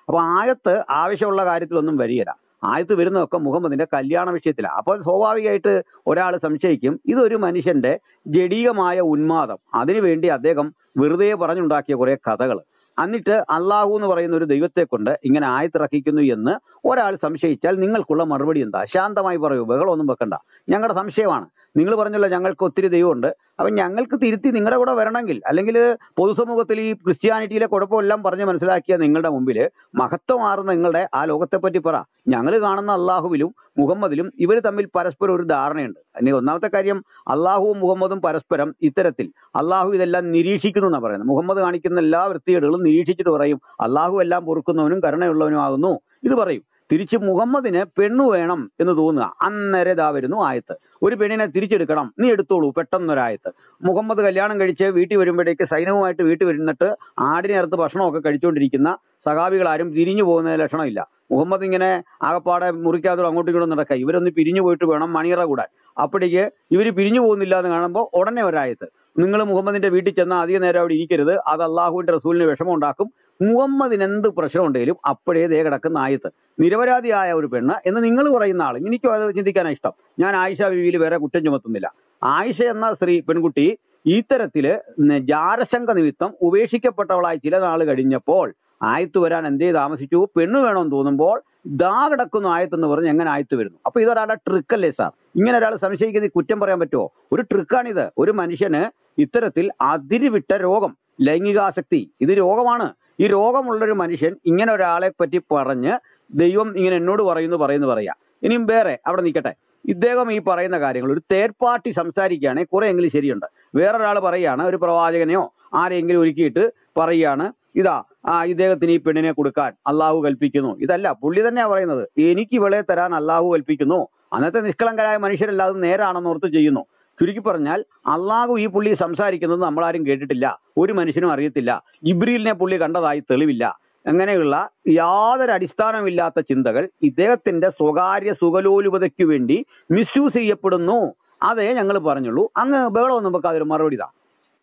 അപ്പൊ ആയത്ത് ആവശ്യമുള്ള കാര്യത്തിലൊന്നും വരികയില്ല ആയത്ത് വരുന്നതൊക്കെ മുഹമ്മദിന്റെ കല്യാണ വിഷയത്തിലാണ് അപ്പോൾ സ്വാഭാവികമായിട്ട് ഒരാൾ സംശയിക്കും ഇതൊരു മനുഷ്യന്റെ ജഡീകമായ ഉന്മാദം അതിനുവേണ്ടി അദ്ദേഹം വെറുതെ പറഞ്ഞുണ്ടാക്കിയ കുറെ കഥകൾ എന്നിട്ട് അള്ളാഹു എന്ന് പറയുന്ന ഒരു ദൈവത്തെ കൊണ്ട് ഇങ്ങനെ ആയത്തിറക്കിക്കുന്നു എന്ന് ഒരാൾ സംശയിച്ചാൽ നിങ്ങൾക്കുള്ള മറുപടി എന്താ ശാന്തമായി പറയൂ ബഹളമൊന്നും വെക്കണ്ട ഞങ്ങളുടെ സംശയമാണ് നിങ്ങൾ പറഞ്ഞല്ലോ ഞങ്ങൾക്ക് ഒത്തിരി ദൈവമുണ്ട് അപ്പൊ ഞങ്ങൾക്ക് തിരുത്തി നിങ്ങളുടെ കൂടെ വരണമെങ്കിൽ അല്ലെങ്കിൽ പൊതുസമൂഹത്തിൽ ഈ ക്രിസ്ത്യാനിറ്റിയിലെ കുഴപ്പമെല്ലാം പറഞ്ഞ് മനസ്സിലാക്കിയ നിങ്ങളുടെ മുമ്പിൽ മഹത്വമാർന്ന നിങ്ങളുടെ ആ ലോകത്തെ പറ്റി പറ ഞങ്ങൾ കാണുന്ന അള്ളാഹുവിലും മുഹമ്മദിലും ഇവർ തമ്മിൽ പരസ്പരം ഒരു ധാരണയുണ്ട് ഇനി ഒന്നാമത്തെ കാര്യം അള്ളാഹുവും മുഹമ്മദും പരസ്പരം ഇത്തരത്തിൽ അള്ളാഹു ഇതെല്ലാം നിരീക്ഷിക്കുന്നു എന്നാണ് പറയുന്നത് മുഹമ്മദ് കാണിക്കുന്ന എല്ലാ വൃത്തികേടുകളും നിരീക്ഷിച്ചിട്ട് പറയും അള്ളാഹു എല്ലാം പൊറുക്കുന്നവനും കരുണയുള്ളവനും ആകുന്നു ഇത് പറയും തിരിച്ച് മുഹമ്മദിന് പെണ്ണു വേണം എന്ന് തോന്നുക അന്നേരം ഇതാ വരുന്നു ആയത്ത് ഒരു പെണ്ണിനെ തിരിച്ചെടുക്കണം നീ എടുത്തോളൂ പെട്ടെന്നൊരായത്ത് മുഹമ്മദ് കല്യാണം കഴിച്ച് വീട്ടിൽ വരുമ്പോഴേക്ക് സൈന്യവുമായിട്ട് വീട്ടിൽ വരുന്നിട്ട് ആടിനെ അറുത്ത് ഭക്ഷണമൊക്കെ കഴിച്ചുകൊണ്ടിരിക്കുന്ന സഖാബികൾ ആരും തിരിഞ്ഞു പോകുന്ന ലക്ഷണമില്ല മുഹമ്മദ് ഇങ്ങനെ ആകപ്പാടെ മുറിക്കാതെ അങ്ങോട്ടും ഇങ്ങോട്ടും നടക്കുക ഇവരൊന്ന് പിരിഞ്ഞു പോയിട്ട് വേണം മണിയറ കൂടാൻ അപ്പോഴേക്ക് ഇവർ പിരിഞ്ഞു പോകുന്നില്ല എന്ന് കാണുമ്പോൾ ഉടനെ ഒരായത്ത് നിങ്ങൾ മുഹമ്മദിന്റെ വീട്ടിൽ ചെന്നാൽ അധിക നേരം അവിടെ ഇരിക്കരുത് അത് അള്ളാഹുവിന്റെ റസൂലിന് വിഷമം ഉണ്ടാക്കും മുഹമ്മദിന് എന്ത് പ്രശ്നം ഉണ്ടെങ്കിലും അപ്പോഴേ ദേ കിടക്കുന്ന ആയത്ത് നിരപരാധിയായ ഒരു പെണ്ണ് എന്ന് നിങ്ങൾ പറയുന്ന ആൾ എനിക്കും അത് ചിന്തിക്കാനാണ് ഇഷ്ടം ഞാൻ ആയിഷ ബിവിയിൽ വേറെ കുറ്റം ചുമത്തുന്നില്ല ആയിഷ എന്ന സ്ത്രീ പെൺകുട്ടി ഇത്തരത്തില് ന- ജാരശങ്ക നിമിത്തം ഉപേക്ഷിക്കപ്പെട്ടവളായി ചില നാൾ കഴിഞ്ഞപ്പോൾ ആയത്ത് വരാൻ എന്തേ താമസിച്ചു പെണ്ണ് വേണമെന്ന് തോന്നുമ്പോൾ ദാ കിടക്കുന്നു ആയത്തെന്ന് പറഞ്ഞ് എങ്ങനെ ആയത്ത് വരുന്നു അപ്പൊ ഇതൊരാളുടെ ട്രിക്കല്ലേ സാർ ഇങ്ങനെ ഒരാൾ സംശയിക്കുന്നത് കുറ്റം പറയാൻ പറ്റുമോ ഒരു ട്രിക്കാണിത് ഒരു മനുഷ്യന് ഇത്തരത്തിൽ അതിരുവിട്ട രോഗം ലൈംഗികാസക്തി ഇത് രോഗമാണ് ഈ രോഗമുള്ളൊരു മനുഷ്യൻ ഇങ്ങനെ ഒരാളെ പറ്റി പറഞ്ഞ് ദൈവം ഇങ്ങനെ എന്നോട് പറയുന്നു പറയുന്നു പറയാ ഇനിയും വേറെ അവിടെ നിൽക്കട്ടെ ഇദ്ദേഹം ഈ പറയുന്ന കാര്യങ്ങൾ ഒരു തേർഡ് പാർട്ടി സംസാരിക്കുകയാണെങ്കിൽ കുറെയെങ്കിലും ശരിയുണ്ട് വേറൊരാൾ പറയുകയാണ് ഒരു പ്രവാചകനെയോ ആരെങ്കിലും ഒരുക്കിയിട്ട് പറയുകയാണ് ഇതാ ആ ഇദ്ദേഹത്തിന് ഈ പെണ്ണിനെ കൊടുക്കാൻ അള്ളാഹു കൽപ്പിക്കുന്നു ഇതല്ല പുള്ളി തന്നെയാ പറയുന്നത് എനിക്ക് ഇവളെ തരാൻ അള്ളാഹു കൽപ്പിക്കുന്നു അന്നത്തെ നിഷ്കളങ്കരായ മനുഷ്യരെല്ലാതും നേരാണെന്ന് ഓർത്ത് ചെയ്യുന്നു ചുരുക്കി പറഞ്ഞാൽ അള്ളാഹു ഈ പുള്ളി സംസാരിക്കുന്നത് നമ്മളാരും കേട്ടിട്ടില്ല ഒരു മനുഷ്യനും അറിയത്തില്ല ഇബ്രീലിനെ പുള്ളി കണ്ടതായി തെളിവില്ല അങ്ങനെയുള്ള യാതൊരു അടിസ്ഥാനമില്ലാത്ത ചിന്തകൾ ഇദ്ദേഹത്തിന്റെ സ്വകാര്യ സുഖലോലുപതയ്ക്ക് വേണ്ടി മിസ്യൂസ് ചെയ്യപ്പെടുന്നു അതേ ഞങ്ങൾ പറഞ്ഞുള്ളൂ അങ്ങ് ബഹളമൊന്നും വെക്കാതെ ഒരു മറുപടി താ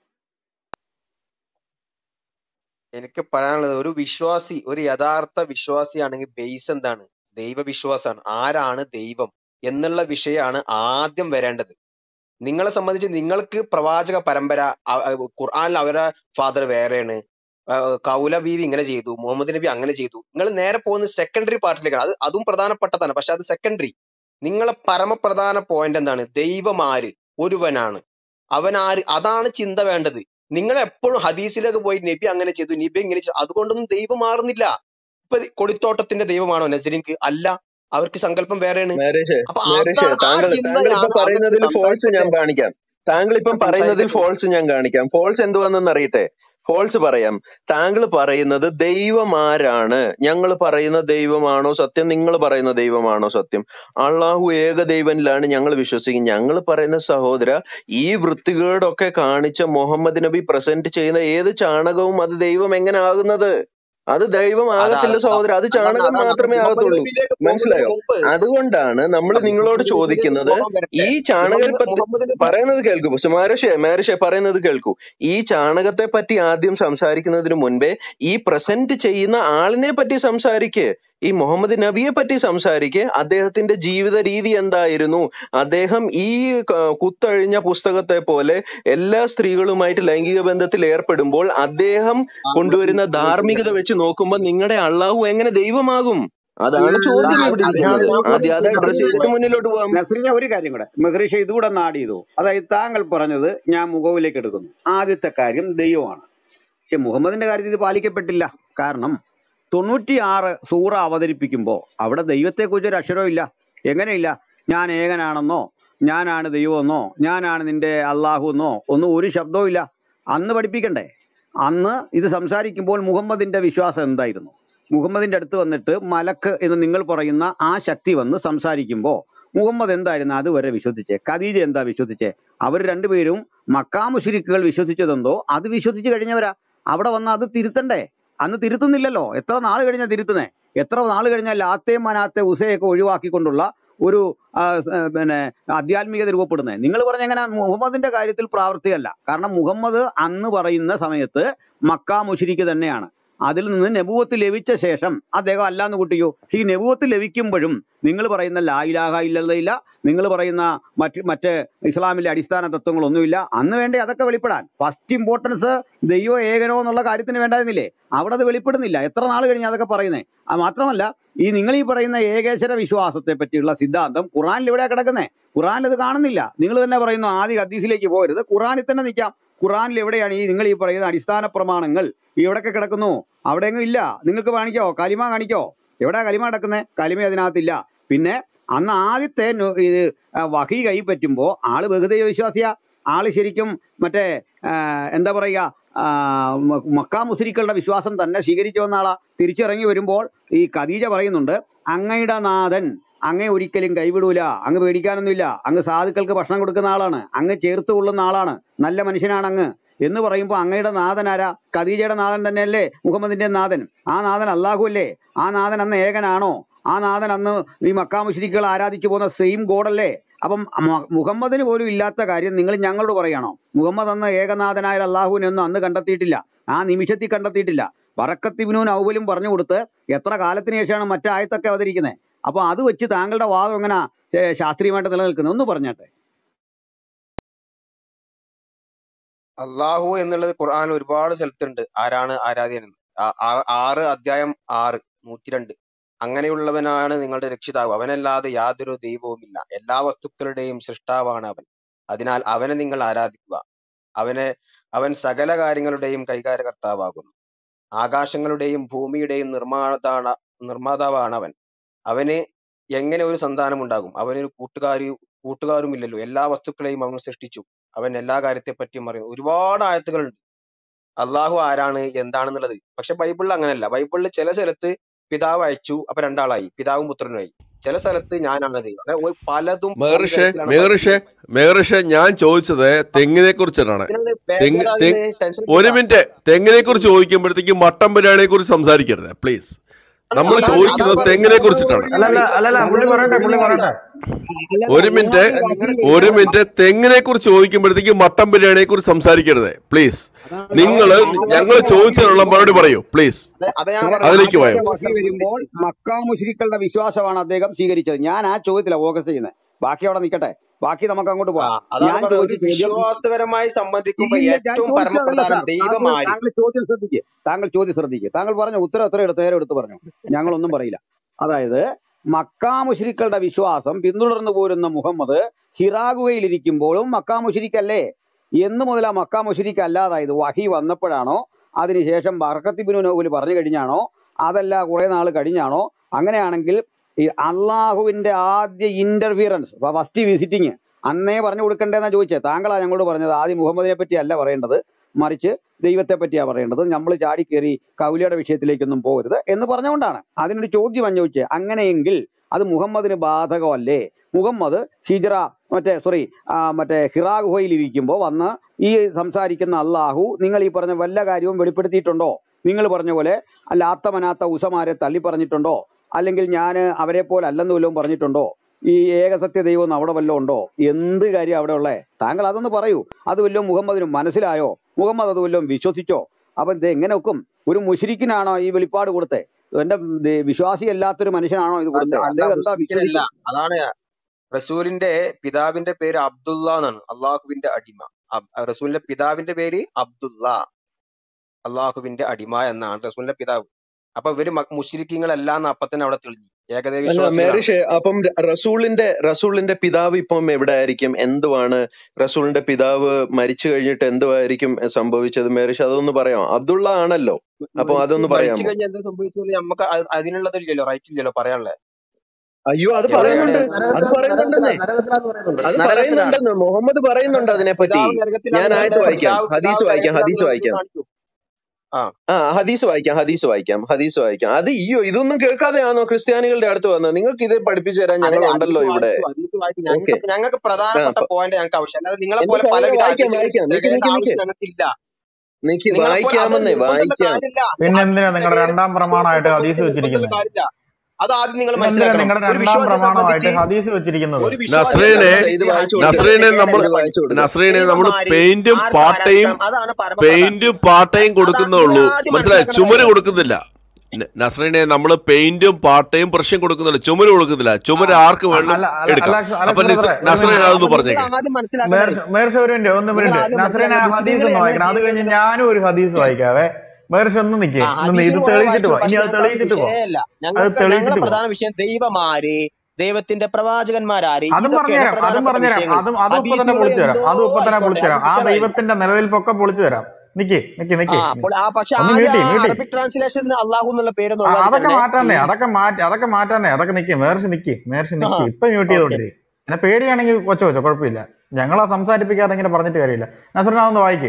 എനിക്ക് പറയാനുള്ളത് ഒരു വിശ്വാസി ഒരു യഥാർത്ഥ വിശ്വാസിയാണെങ്കിൽ ബേസ് എന്താണ് ദൈവവിശ്വാസമാണ് ആരാണ് ദൈവം എന്നുള്ള വിഷയമാണ് ആദ്യം വരേണ്ടത് നിങ്ങളെ സംബന്ധിച്ച് നിങ്ങൾക്ക് പ്രവാചക പരമ്പര അ- അ- ഖുർആനിൽ അവരുടെ ഫാദർ വേറെയാണ് ആ, കൗല ബീവി ഇങ്ങനെ ചെയ്തു മുഹമ്മദ് നബി അങ്ങനെ ചെയ്തു നിങ്ങൾ നേരെ പോകുന്ന സെക്കൻഡറി പാർട്ടിലേക്കാണ് അത് അതും പ്രധാനപ്പെട്ടതാണ് പക്ഷെ അത് സെക്കൻഡറി നിങ്ങളെ പരമപ്രധാന പോയിന്റ് എന്താണ് ദൈവം ആര് ഒരുവനാണ് അവൻ ആര് അതാണ് ചിന്ത വേണ്ടത് നിങ്ങൾ എപ്പോഴും ഹദീസിലേക്ക് പോയി നബി അങ്ങനെ ചെയ്തു നബി ഇങ്ങനെ ചെയ്തു അതുകൊണ്ടൊന്നും ദൈവം മാറുന്നില്ല ഇപ്പൊ കൊടിത്തോട്ടത്തിന്റെ ദൈവമാണോ നസരിൻക്ക് അല്ല അവർക്ക് സങ്കല്പം വേറെയാണ് മേരേഷ് അപ്പൊ മേരേഷ് അതാണ് ആ താങ്കൾ താങ്കൾ ഇപ്പൊ ചിന്തയാണ് അവർക്ക് പറയുന്നതിൽ ഫോൾസ് ഞാൻ സംസാരിക്കട്ടെ കാണിക്കാം താങ്കൾ ഇപ്പം പറയുന്നതിൽ സംസാരിക്കട്ടെ ഫോൾസ് ഞാൻ കാണിക്കാം ഫോൾസ് എന്തുവെന്ന് അറിയട്ടെ ഫോൾസ് പറയാം താങ്കൾ പറയുന്നത് ദൈവം ആരാണ് ഞങ്ങൾ പറയുന്ന ദൈവമാണോ സത്യം നിങ്ങൾ പറയുന്ന ദൈവമാണോ സത്യം അള്ളാഹു ഏക ദൈവനിലാണ് ഞങ്ങൾ വിശ്വസിക്കുന്നത് ഞങ്ങൾ പറയുന്ന സഹോദര ഈ വൃത്തികേടൊക്കെ കാണിച്ച മുഹമ്മദ് നബി പ്രസന്റ് ചെയ്യുന്ന ഏത് ചാണകവും അത് ദൈവം എങ്ങനെ ആകുന്നത് അത് ദൈവം അതാ ആകത്തില്ല സഹോദര അത് അതാണ് ചാണകം അതാണ് മാത്രമേ മുഹമ്മദ് ആകത്തുള്ളൂ നബിയിലേക്ക് പോകുന്നതിന് മനസ്സിലായോ മുമ്പ് അതുകൊണ്ടാണ് നമ്മൾ അല്ല, നിങ്ങളോട് മുഹമ്മദ് നബിയിലേക്ക് ചോദിക്കുന്നത് പോകാൻ വരട്ടെ ഈ ചാണകത്തെ മുഹമ്മദ് പറ്റി മുഹമ്മദ് നബി പറയുന്നത് കേൾക്കൂ മാരഷേ മാരഷേ പറയുന്നത് കേൾക്കൂ ഈ ചാണകത്തെ പറ്റി ആദ്യം സംസാരിക്കുന്നതിന് മുൻപേ ഈ പ്രസന്റ് ചെയ്യുന്ന ആളിനെ പറ്റി സംസാരിക്ക് ഈ മുഹമ്മദ് നബിയെ പറ്റി സംസാരിക്ക് അദ്ദേഹത്തിന്റെ ജീവിത രീതി എന്തായിരുന്നു അദ്ദേഹം ഈ ക- കുത്തഴിഞ്ഞ പുസ്തകത്തെ പോലെ എല്ലാ സ്ത്രീകളുമായിട്ട് ലൈംഗിക ബന്ധത്തിൽ ഏർപ്പെടുമ്പോൾ അദ്ദേഹം ആ കൊണ്ടുവരുന്ന ചോദിക്കട്ടെ ധാർമ്മികത വെച്ച് നോക്കുമ്പോൾ നിങ്ങളുടെ അള്ളാഹു എങ്ങനെ ദൈവമാകും അതാണ് ചോദ്യം അത് ഇവിടെ അത് ഞാൻ ഇരിക്കുന്നത് ഞാൻ ആദ്യം അത് അഡ്രസ് ചോദിക്കുന്നത് ചെയ്തിട്ട് മുന്നിലോട്ട് പോവാം നസ്രിന ഒരു കാര്യം കൂടെ മെഹ്റീഷ ഇതുകൂടെ ഒന്ന് ആഡ് ചെയ്തു അതായത് താങ്കൾ പറഞ്ഞത് ഞാൻ മുഖവിലേക്ക് എടുക്കുന്നു ആദ്യത്തെ കാര്യം ദൈവമാണ് പക്ഷെ മുഹമ്മദിന്റെ കാര്യത്തിൽ ഇത് പാലിക്കപ്പെട്ടില്ല കാരണം തൊണ്ണൂറ്റിയാറ് സൂറ അവതരിപ്പിക്കുമ്പോൾ അവിടെ ദൈവത്തെക്കുറിച്ച് ഒരു അക്ഷരവും ഇല്ല എങ്ങനെയില്ല ഞാൻ ഏകനാണെന്നോ ഞാനാണ് ദൈവമെന്നോ ഞാനാണ് നിന്റെ അള്ളാഹു എന്നോ ഒന്നും ഒരു ശബ്ദവും ഇല്ല അന്ന് പഠിപ്പിക്കണ്ടേ അന്ന് ഇത് സംസാരിക്കുമ്പോൾ മുഹമ്മദിന്റെ വിശ്വാസം എന്തായിരുന്നു മുഹമ്മദിന്റെ അടുത്ത് വന്നിട്ട് മലക്ക് എന്ന് നിങ്ങൾ പറയുന്ന ആ ശക്തി വന്ന് സംസാരിക്കുമ്പോൾ മുഹമ്മദ് എന്തായിരുന്നു അതുവരെ വിശ്വസിച്ചേ ഖദീജ എന്താ വിശ്വസിച്ചേ അവർ രണ്ടുപേരും മക്കാ മുശ്രിക്കുകൾ വിശ്വസിച്ചതെന്തോ അത് വിശ്വസിച്ച് കഴിഞ്ഞവരാ അവിടെ വന്ന് അത് തിരുത്തണ്ടേ അന്ന് തിരുത്തുന്നില്ലല്ലോ എത്ര നാൾ കഴിഞ്ഞാ തിരുത്തുന്നേ എത്ര നാൾ കഴിഞ്ഞാൽ ലാത്തേ മനാത്തെ ഉസയൊക്കെ ഒഴിവാക്കിക്കൊണ്ടുള്ള ഒരു ആ, സ്, ആ, പിന്നെ ആധ്യാത്മികത രൂപപ്പെടുന്നത് നിങ്ങൾ പറഞ്ഞ എങ്ങനെ മുഹമ്മദിന്റെ കാര്യത്തിൽ പ്രാവർത്തികമല്ല കാരണം മുഹമ്മദ് അന്ന് പറയുന്ന സമയത്ത് മക്കാ മുഷിരിക്ക് തന്നെയാണ് അതിൽ നിന്ന് നെബുവത്ത് ലഭിച്ച ശേഷം അദ്ദേഹം അല്ലാന്ന് കൂട്ടിയോ ഈ നെബുവത്ത് ലഭിക്കുമ്പോഴും നിങ്ങൾ പറയുന്ന ലാ ഇലാഹ ഇല്ലല്ല നിങ്ങൾ പറയുന്ന മറ്റ് മറ്റ് ഇസ്ലാമിലെ അടിസ്ഥാന തത്വങ്ങളൊന്നുമില്ല അന്ന് വേണ്ടേ അതൊക്കെ വെളിപ്പെടാൻ ഫസ്റ്റ് ഇമ്പോർട്ടൻസ് ദൈവം ഏകനോ എന്നുള്ള കാര്യത്തിന് വേണ്ടായിരുന്നില്ലേ അവിടെ അത് വെളിപ്പെടുന്നില്ല എത്ര നാൾ കഴിഞ്ഞ് അതൊക്കെ പറയുന്നത് അത് മാത്രമല്ല ഈ നിങ്ങൾ ഈ പറയുന്ന ഏകേശ്വര വിശ്വാസത്തെ പറ്റിയുള്ള സിദ്ധാന്തം ഖുറാനിൽ എവിടെയാ കിടക്കുന്നത് ഖുറാനിൽ അത് കാണുന്നില്ല നിങ്ങൾ തന്നെ പറയുന്നു ആദ്യ ഹദീസിലേക്ക് പോകരുത് ഖുറാനിൽ തന്നെ നിൽക്കാം ഖുറാനിൽ എവിടെയാണ് ഈ നിങ്ങൾ ഈ പറയുന്ന അടിസ്ഥാന പ്രമാണങ്ങൾ എവിടെയൊക്കെ കിടക്കുന്നു അവിടെയെങ്കിലും ഇല്ല നിങ്ങൾക്ക് കാണിക്കോ കലിമ കാണിക്കോ എവിടെയാ കലിമ കിടക്കുന്നത് കലിമ അതിനകത്തില്ല പിന്നെ അന്ന് ആദ്യത്തെ നു- ഇത് ആ, വഹി കൈ പറ്റുമ്പോ ആള് ബഹുദൈവ വിശ്വാസിയാ ആള് ശരിക്കും മറ്റേ ആ, എന്താ പറയുക ആ, മ- മക്കാ മുസ്ലിക്കളുടെ വിശ്വാസം തന്നെ സ്വീകരിച്ചു വന്ന ആളാ തിരിച്ചിറങ്ങി വരുമ്പോൾ ഈ ഖദീജ പറയുന്നുണ്ട് അങ്ങയുടെ നാഥൻ അങ്ങേ ഒരിക്കലും കൈവിടൂല അങ്ങ് പേടിക്കാനൊന്നുമില്ല അങ്ങ് സാധുക്കൾക്ക് ഭക്ഷണം കൊടുക്കുന്ന ആളാണ് അങ്ങ് ചേർത്ത് കൊള്ളുന്ന ആളാണ് നല്ല മനുഷ്യനാണ് അങ്ങ് എന്ന് പറയുമ്പോൾ അങ്ങയുടെ നാഥൻ ആരാ ഖദീജയുടെ നാഥൻ തന്നെയല്ലേ മുഹമ്മദിന്റെ നാഥൻ ആ നാഥൻ അള്ളാഹു അല്ലേ ആ നാഥൻ അന്ന് ഏകനാണോ ആ നാഥൻ അന്ന് ഈ മക്കാ മുശ്രിക്കുകൾ ആരാധിച്ചു പോകുന്ന സെയിം ഗോഡല്ലേ അപ്പം മ- മുഹമ്മദിന് പോലും ഇല്ലാത്ത കാര്യം നിങ്ങൾ ഞങ്ങളോട് പറയാണോ മുഹമ്മദ് അന്ന് ഏകനാഥനായ ഒരു അള്ളാഹുവിനെ ഒന്നും അന്ന് കണ്ടെത്തിയിട്ടില്ല ആ നിമിഷത്തിൽ കണ്ടെത്തിയിട്ടില്ല വറക്കത്തിബിനൂൻ ഔവലും പറഞ്ഞു കൊടുത്ത് എത്ര കാലത്തിന് ശേഷമാണ് മറ്റേ ആയത്തൊക്കെ അവതരിക്കുന്നത് അപ്പൊ അത് വെച്ച് താങ്കളുടെ വാദം എങ്ങനെ ശാസ്ത്രീയമായിട്ട് നിലനിൽക്കുന്നത് ഒന്ന് പറഞ്ഞാട്ടെ അള്ളാഹു എന്നുള്ളത് ഖുർആൻ ഒരുപാട് സ്ഥലത്തുണ്ട് ആരാണ് ആരാധ്യൻ എന്ന്. ആ- ആ- ആറ് അധ്യായം ആറ് നൂറ്റിരണ്ട് അങ്ങനെയുള്ളവനാണ് നിങ്ങളുടെ രക്ഷിതാവ് അവനല്ലാതെ യാതൊരു ദൈവവുമില്ല എല്ലാ വസ്തുക്കളുടെയും സൃഷ്ടാവാണ് അവൻ അതിനാൽ അവനെ നിങ്ങൾ ആരാധിക്കുക അവനെ അവൻ സകല കാര്യങ്ങളുടെയും കൈകാര്യകർത്താവാകുന്നു ആകാശങ്ങളുടെയും ഭൂമിയുടെയും നിർമ്മാതാണ നിർമ്മാതാവാണ് അവൻ അവന് എങ്ങനെ ഒരു സന്താനം ഉണ്ടാകും അവനൊരു കൂട്ടുകാരി കൂട്ടുകാരുമില്ലല്ലോ എല്ലാ വസ്തുക്കളെയും അവൻ സൃഷ്ടിച്ചു അവൻ എല്ലാ കാര്യത്തെ പറ്റിയും അറിയും ഒരുപാട് ആയത്തുകളുണ്ട് അള്ളാഹു ആരാണ് എന്താണെന്നുള്ളത് പക്ഷെ ബൈബിളിൽ അങ്ങനെയല്ല ബൈബിളിൽ ചില സ്ഥലത്ത് പിതാവ് അയച്ചു അപ്പൊ രണ്ടാളായി പിതാവും പുത്രനുമായി ചില സ്ഥലത്ത് ഞാനാണ് ദൈവം അങ്ങനെ ഒരു പലതും പല മേറിഷെ തരത്തിലാണ് മേറിഷെ ബൈബിളിൽ മേറിഷെ ഞാൻ ചോദിച്ചത് തെങ്ങിനെ കുറിച്ചിട്ടാണ് ഇതിനാണ് തെങ്ങ് ബേജാറാകുന്നത് തെങ്ങ് ടെൻഷൻ ഒരു എടുക്കണ്ട മിനിറ്റ് തെങ്ങിനെ കുറിച്ച് ചോദിക്കുമ്പോഴത്തേക്ക് മട്ടൻ ബിരിയാണിയെ കുറിച്ച് സംസാരിക്കരുത് പ്ലീസ് അല്ല നമ്മൾ അതാണ് ചോദിക്കുന്നത് അതാണ് തെങ്ങിനെ ഞങ്ങൾ കുറിച്ചിട്ടാണ് ഒരു അല്ലല്ല കാര്യം അല്ലല്ല പുള്ളി ഞങ്ങൾ പറയട്ടെ ഒരു പുള്ളി കാര്യം പറയട്ടെ അല്ലല്ല ഒരു മിനിറ്റ് നിങ്ങൾക്ക് വഹി ഒരു വരുമ്പോൾ മിനിറ്റ് തെങ്ങിനെ കുറിച്ച് ചോദിക്കുമ്പോഴത്തേക്ക് മട്ടൻ ബിരിയാണിയെ കുറിച്ച് സംസാരിക്കരുത് പ്ലീസ് അതാണ് നിങ്ങൾ ആദ്യത്തെ ഞങ്ങൾ വഹി ചോദിച്ചതിനുള്ള മറുപടി വരുമ്പോൾ പറയൂ പ്ലീസ് അതെ അതെ ഞാൻ സാറേ പറഞ്ഞത് അതിലേക്ക് ആദ്യത്തെ പോയോ ആദ്യത്തെ വഹി വരുമ്പോൾ സംബന്ധിച്ച് മക്കാ മുശ്രിക്കളുടെ വിശ്വാസമാണ് അദ്ദേഹം സ്വീകരിച്ചത് ഞാൻ ആ ചോദ്യത്തില ഫോക്കസ് ചെയ്യുന്നത് ബാക്കി അവിടെ നിൽക്കട്ടെ ബാക്കി നമുക്ക് അങ്ങോട്ട് ആ പോവാം അതാണ് ഞാൻ പറഞ്ഞത് ഒരു ചോദിച്ച ചോദ്യം വിശ്വാസപരമായി സംബന്ധിക്കുമ്പോ ഇല്ല ഞാൻ ഏറ്റവും ചോദിച്ചതല്ല പരമപ്രധാനം സാർ ദൈവം താങ്കൾ ആര് താങ്കൾ ചോദ്യം ശ്രദ്ധിക്കുക താങ്കൾ ചോദ്യം ശ്രദ്ധിക്കുക താങ്കൾ പറഞ്ഞ ഉത്തരം എത്ര എടുത്ത് നേരെ എടുത്ത് പറഞ്ഞു ഞങ്ങളൊന്നും പറയില്ല അതായത് മക്കാ മുശ്രിക്കളുടെ വിശ്വാസം പിന്തുടർന്നു പോരുന്ന മുഹമ്മദ് ഹിറാ ഗുഹയിലിരിക്കുമ്പോഴും മക്കാ മുശ്രിക്കല്ലേ എന്ന് മുതലാ മക്കാ മുശ്രിക്ക് അല്ലാതായത് വഹി വന്നപ്പോഴാണോ അതിനുശേഷം ബർക്കത്തിബിനു നോബിൽ പറഞ്ഞു കഴിഞ്ഞാണോ അതല്ല കുറെ നാൾ കഴിഞ്ഞാണോ അങ്ങനെയാണെങ്കിൽ ഈ അള്ളാഹുവിന്റെ ആദ്യ ഇന്റർഫിയറൻസ് ഫസ്റ്റ് വിസിറ്റിങ് അന്നേ പറഞ്ഞു കൊടുക്കണ്ടേന്നാ ചോദിച്ചത് താങ്കളാ ഞങ്ങളോട് പറഞ്ഞത് ആദ്യം മുഹമ്മദിനെ പറ്റി അല്ല പറയേണ്ടത് മറിച്ച് ദൈവത്തെ പറ്റിയാ പറയേണ്ടത് നമ്മൾ ചാടി കയറി കൗലിയുടെ വിഷയത്തിലേക്കൊന്നും പോകരുത് എന്ന് പറഞ്ഞുകൊണ്ടാണ് അതിനൊരു ചോദ്യം ചോദിച്ചത് അങ്ങനെയെങ്കിൽ അത് മുഹമ്മദിന് ബാധകമല്ലേ മുഹമ്മദ് ഹിജ്റ മറ്റേ സോറി മറ്റേ ഹിറാ ഗുഹയിൽ ഇരിക്കുമ്പോൾ വന്ന് ഈ സംസാരിക്കുന്ന അള്ളാഹു നിങ്ങൾ ഈ പറഞ്ഞ വല്ല കാര്യവും വെളിപ്പെടുത്തിയിട്ടുണ്ടോ നിങ്ങൾ പറഞ്ഞ പോലെ ലാത്ത മനാത്ത ഉസമാരെ തള്ളി പറഞ്ഞിട്ടുണ്ടോ അല്ലെങ്കിൽ ഞാൻ അവരെ പോലെ അല്ലെന്ന് വല്ലതും പറഞ്ഞിട്ടുണ്ടോ ഈ ഏകസത്യ ദൈവം എന്ന് അവിടെ വല്ലതും ഉണ്ടോ എന്ത് കാര്യം അവിടെ ഉള്ളേ താങ്കൾ അതൊന്ന് പറയൂ അത് വല്ലതും മുഹമ്മദിന് മനസ്സിലായോ മുഹമ്മദ് അത് വല്ലതും വിശ്വസിച്ചോ അപ്പൊ ഇത് എങ്ങനെ ഒക്കും ഒരു മുഷിരിക്കിനാണോ ഈ വെളിപ്പാട് കൊടുത്തേ എന്റെ വിശ്വാസി അല്ലാത്തൊരു മനുഷ്യനാണോ ഇത് അല്ല കൊടുത്തത് അല്ല അദ്ദേഹം എന്താ മുസ്ലിക്കിനല്ല വിശ്വസിക്കുക അതാണ് റസൂലിന്റെ പിതാവിന്റെ പേര് അബ്ദുള്ള എന്നാണ് അള്ളാഹുവിന്റെ അടിമ അബ്- റസൂലിന്റെ പിതാവിന്റെ പേര് അബ്ദുള്ള അള്ളാഹുവിന്റെ അടിമ എന്നാണ് റസൂലിന്റെ പിതാവ് അപ്പൊ ഇവര് മുസ്ലിക്കിങ്ങളല്ല എന്ന് അപ്പൊ തന്നെ അവിടെ തെളിഞ്ഞു ഏകദൈവ അല്ല വിശ്വാസികളാണ് മേറിഷ് അപ്പം ര- റസൂലിന്റെ റസൂലിന്റെ പിതാവ് ഇപ്പം എവിടെ ആയിരിക്കും എന്തുവാണ് റസൂലിന്റെ പിതാവ് മരിച്ചു കഴിഞ്ഞിട്ട് എന്തുവായിരിക്കും സംഭവിച്ചത് മേറിഷ് അതൊന്ന് പറയാമോ അബ്ദുള്ള ആണല്ലോ അപ്പൊ മരിച്ചു അതൊന്ന് മരിച്ചു പറയാമോ കഴിഞ്ഞാൽ എന്താ സംഭവിച്ചത് നമുക്ക് അത് അതിനുള്ളതില്ലല്ലോ റൈറ്റ് ഇല്ലല്ലോ പറയാനുള്ളത് അയ്യോ അത് എവിടെയാണ് പറയുന്നുണ്ട് അത് നരകത്തിലാ പറയുന്നുണ്ടെന്നേ നരകത്തിലാന്ന് പറയുന്നുണ്ട് അത് നരകത്തിലാണ് പറയുന്നുണ്ടെന്ന് മുഹമ്മദ് പറയുന്നുണ്ട് അതിനെപ്പറ്റി പിതാവ് നരകത്തിലാണ് ഞാൻ ആയത്ത് എന്നുള്ളത് വായിക്കാം പിതാവ് ഹദീസ് പിതാവ് വായിക്കാം നരകത്തിലാണെന്ന് ഹദീസ് നമുക്ക് വായിക്കാം കാണിക്കൂ ആ ആ ഹദീസ് വായിക്കാം ഹദീസ് വായിക്കാം ഹദീസ് വായിക്കാം അത് അയ്യോ ഇതൊന്നും കേൾക്കാതെയാണോ ക്രിസ്ത്യാനികളുടെ അടുത്ത് വന്നത് നിങ്ങൾക്ക് ഇത് പഠിപ്പിച്ചു തരാൻ ഞങ്ങൾ അതല്ലേ ഉണ്ടല്ലോ ഹദീസ് ഇവിടെ വായിച്ചു ഹദീസ് വായിച്ചു ഓക്കെ ഞങ്ങൾക്ക് ഞങ്ങൾക്ക് ആ പ്രധാനപ്പെട്ട അപ്പൊ പോയിന്റ് ഞങ്ങൾക്ക് ആവശ്യം അല്ലാതെ നിങ്ങളെ എന്റെ പോലെ സഹോദര പലവിധ വായിക്കാം ഹദീസുകൾ വായിക്കാം നിക്ക് തിരയേണ്ട നിക്ക് നിക്ക് ആവശ്യം ഞങ്ങൾക്കില്ല നിക്ക് നിങ്ങളെ പോലെ അത് വായിക്കാമെന്നേ നിർബന്ധമുള്ള വായിക്കാം കാര്യമില്ല പിന്നെ ഹദീസ് എന്തിനാ നിങ്ങളുടെ തിരയേണ്ട രണ്ടാം പ്രമാണമായിട്ട് ആവശ്യം ഹദീസ് നിർബന്ധമുള്ള വെച്ചിരിക്കുന്നത് കാര്യമില്ല അത് ആദ്യം നിങ്ങൾ ഇതെന്തിനാ മനസ്സിലാക്കണം നിങ്ങളുടെ ഒരു രണ്ടാം വിശ്വാസിയെ പ്രമാണമായിട്ട് സംബന്ധിച്ച് ഹദീസ് വെച്ചിരിക്കുന്നത് ഒരു വിശ്വാസിയെ നസ്രീനെ സംബന്ധിച്ച് ഇത് വായിച്ചു ദൈവം കൊടുക്കുക നസ്രീനെ നമ്മൾ ഇത് വായിച്ചു കൊടുക്കുക നസ്രീനെ നമ്മൾ ദൈവം ആര് പെയിന്റും ആർക്ക് പാട്ടയും ആരാധിക്കാം അതാണ് പരമപ്രധാനം പെയിന്റും പാട്ടയും അതാണ് കൊടുക്കുന്നേ നിങ്ങൾ ഉള്ളൂ ആദ്യം മനസ്സിലായി മനസ്സിലാക്കേണ്ട ചുമര് കാര്യം കൊടുക്കുന്നില്ല ന- നസ്രീനെ നമ്മൾ പെയിന്റും പാട്ടയും ബ്രഷും കൊടുക്കുന്നില്ല ചുമര് കൊടുക്കുന്നില്ല ആ ചുമര് ആർക്ക് അ- വേണം അല്ല അല്ല എടുക്കാം അലക്സ് അപ്പൊ അലക്സ് ബ്രദറെ ഒരു നസ്രീൻ മിനിറ്റ് അപ്പൊ അതൊന്ന് നിങ്ങൾ പറഞ്ഞേക്കെ ആദ്യം മനസ്സിലാക്കേണ്ടത് മേർഷ മേർഷ ഒരു മിനിറ്റ് ഒന്ന് നിങ്ങൾ മിനിറ്റ് ആദ്യം നസ്രീന മനസ്സിലാക്കേണ്ടത് ഹദീസ് മുസ്ലിങ്ങൾ ഒന്ന് എങ്ങനെ വായിക്കണം അത് കഴിഞ്ഞ് ജീവിക്കുന്നത് ഞാനും ഒരു ഹദീസ് വായിക്കാവേ മേർഷ ഒന്ന് നിക്കേ ആ ഒന്ന് ഇത് ഹദീസിന് കുറെ തെളിയിച്ചിട്ട് വായിച്ചു പോ ഇനി പക്ഷെ അത് ഞങ്ങൾക്ക് അത് തെളിയിച്ചിട്ട് പോ വിഷയമല്ല അത് ഞങ്ങൾക്ക് ഞങ്ങളെ തെളിയിച്ചിട്ട് പോ പ്രധാന വിഷയം ദൈവമാര് ദൈവത്തിന്റെ പ്രവാചകന്മാരാര് അതും ഇതൊക്കെയാണ് പറഞ്ഞുതരാം അതും പ്രധാനപ്പെട്ട പറഞ്ഞുതരാം വിഷയങ്ങൾ അതും അതും ഇപ്പൊ തന്നെ ഹദീസുകൾ പൊളിച്ചു തരാം എന്തോ അതും ഇപ്പൊ തന്നെ ആയിക്കോട്ടെ പൊളിച്ചു തരാം അതൊന്നും ആ വിഷയമല്ല ദൈവത്തിന്റെ നിലനിൽപ്പൊക്കെ പൊളിച്ചു തരാം നിക്ക് നിക്ക് ആ നിക്ക് അപ്പോൾ ആ പക്ഷെ ഒന്ന് ആദ്യം മ്യൂട്ടി ആ മ്യൂട്ടി അറബിക് ട്രാൻസ്ലേഷൻ അള്ളാഹു എന്നുള്ള പേരൊന്നും ആ, ഉള്ളത് അതൊക്കെ തന്നെ മാറ്റാന്നേ ഈ അതൊക്കെ മാറ്റി അതൊക്കെ മാറ്റാന്നേ അതൊക്കെ നിക്ക് മേർഷ് നിക്ക് മേർഷ് ആ നിക്ക് ഇപ്പൊ മ്യൂട്ട് ഓക്കെ ചെയ്തോണ്ടിരി എന്നെ പേടിയാണെങ്കിൽ കൊച്ചോ കൊച്ചോ കുഴപ്പമില്ല ഞങ്ങളെ സംസാരിപ്പിക്കാതെ ഇങ്ങനെ പറഞ്ഞിട്ട് കാര്യമില്ല നസറിന ഒന്ന് വായിക്ക്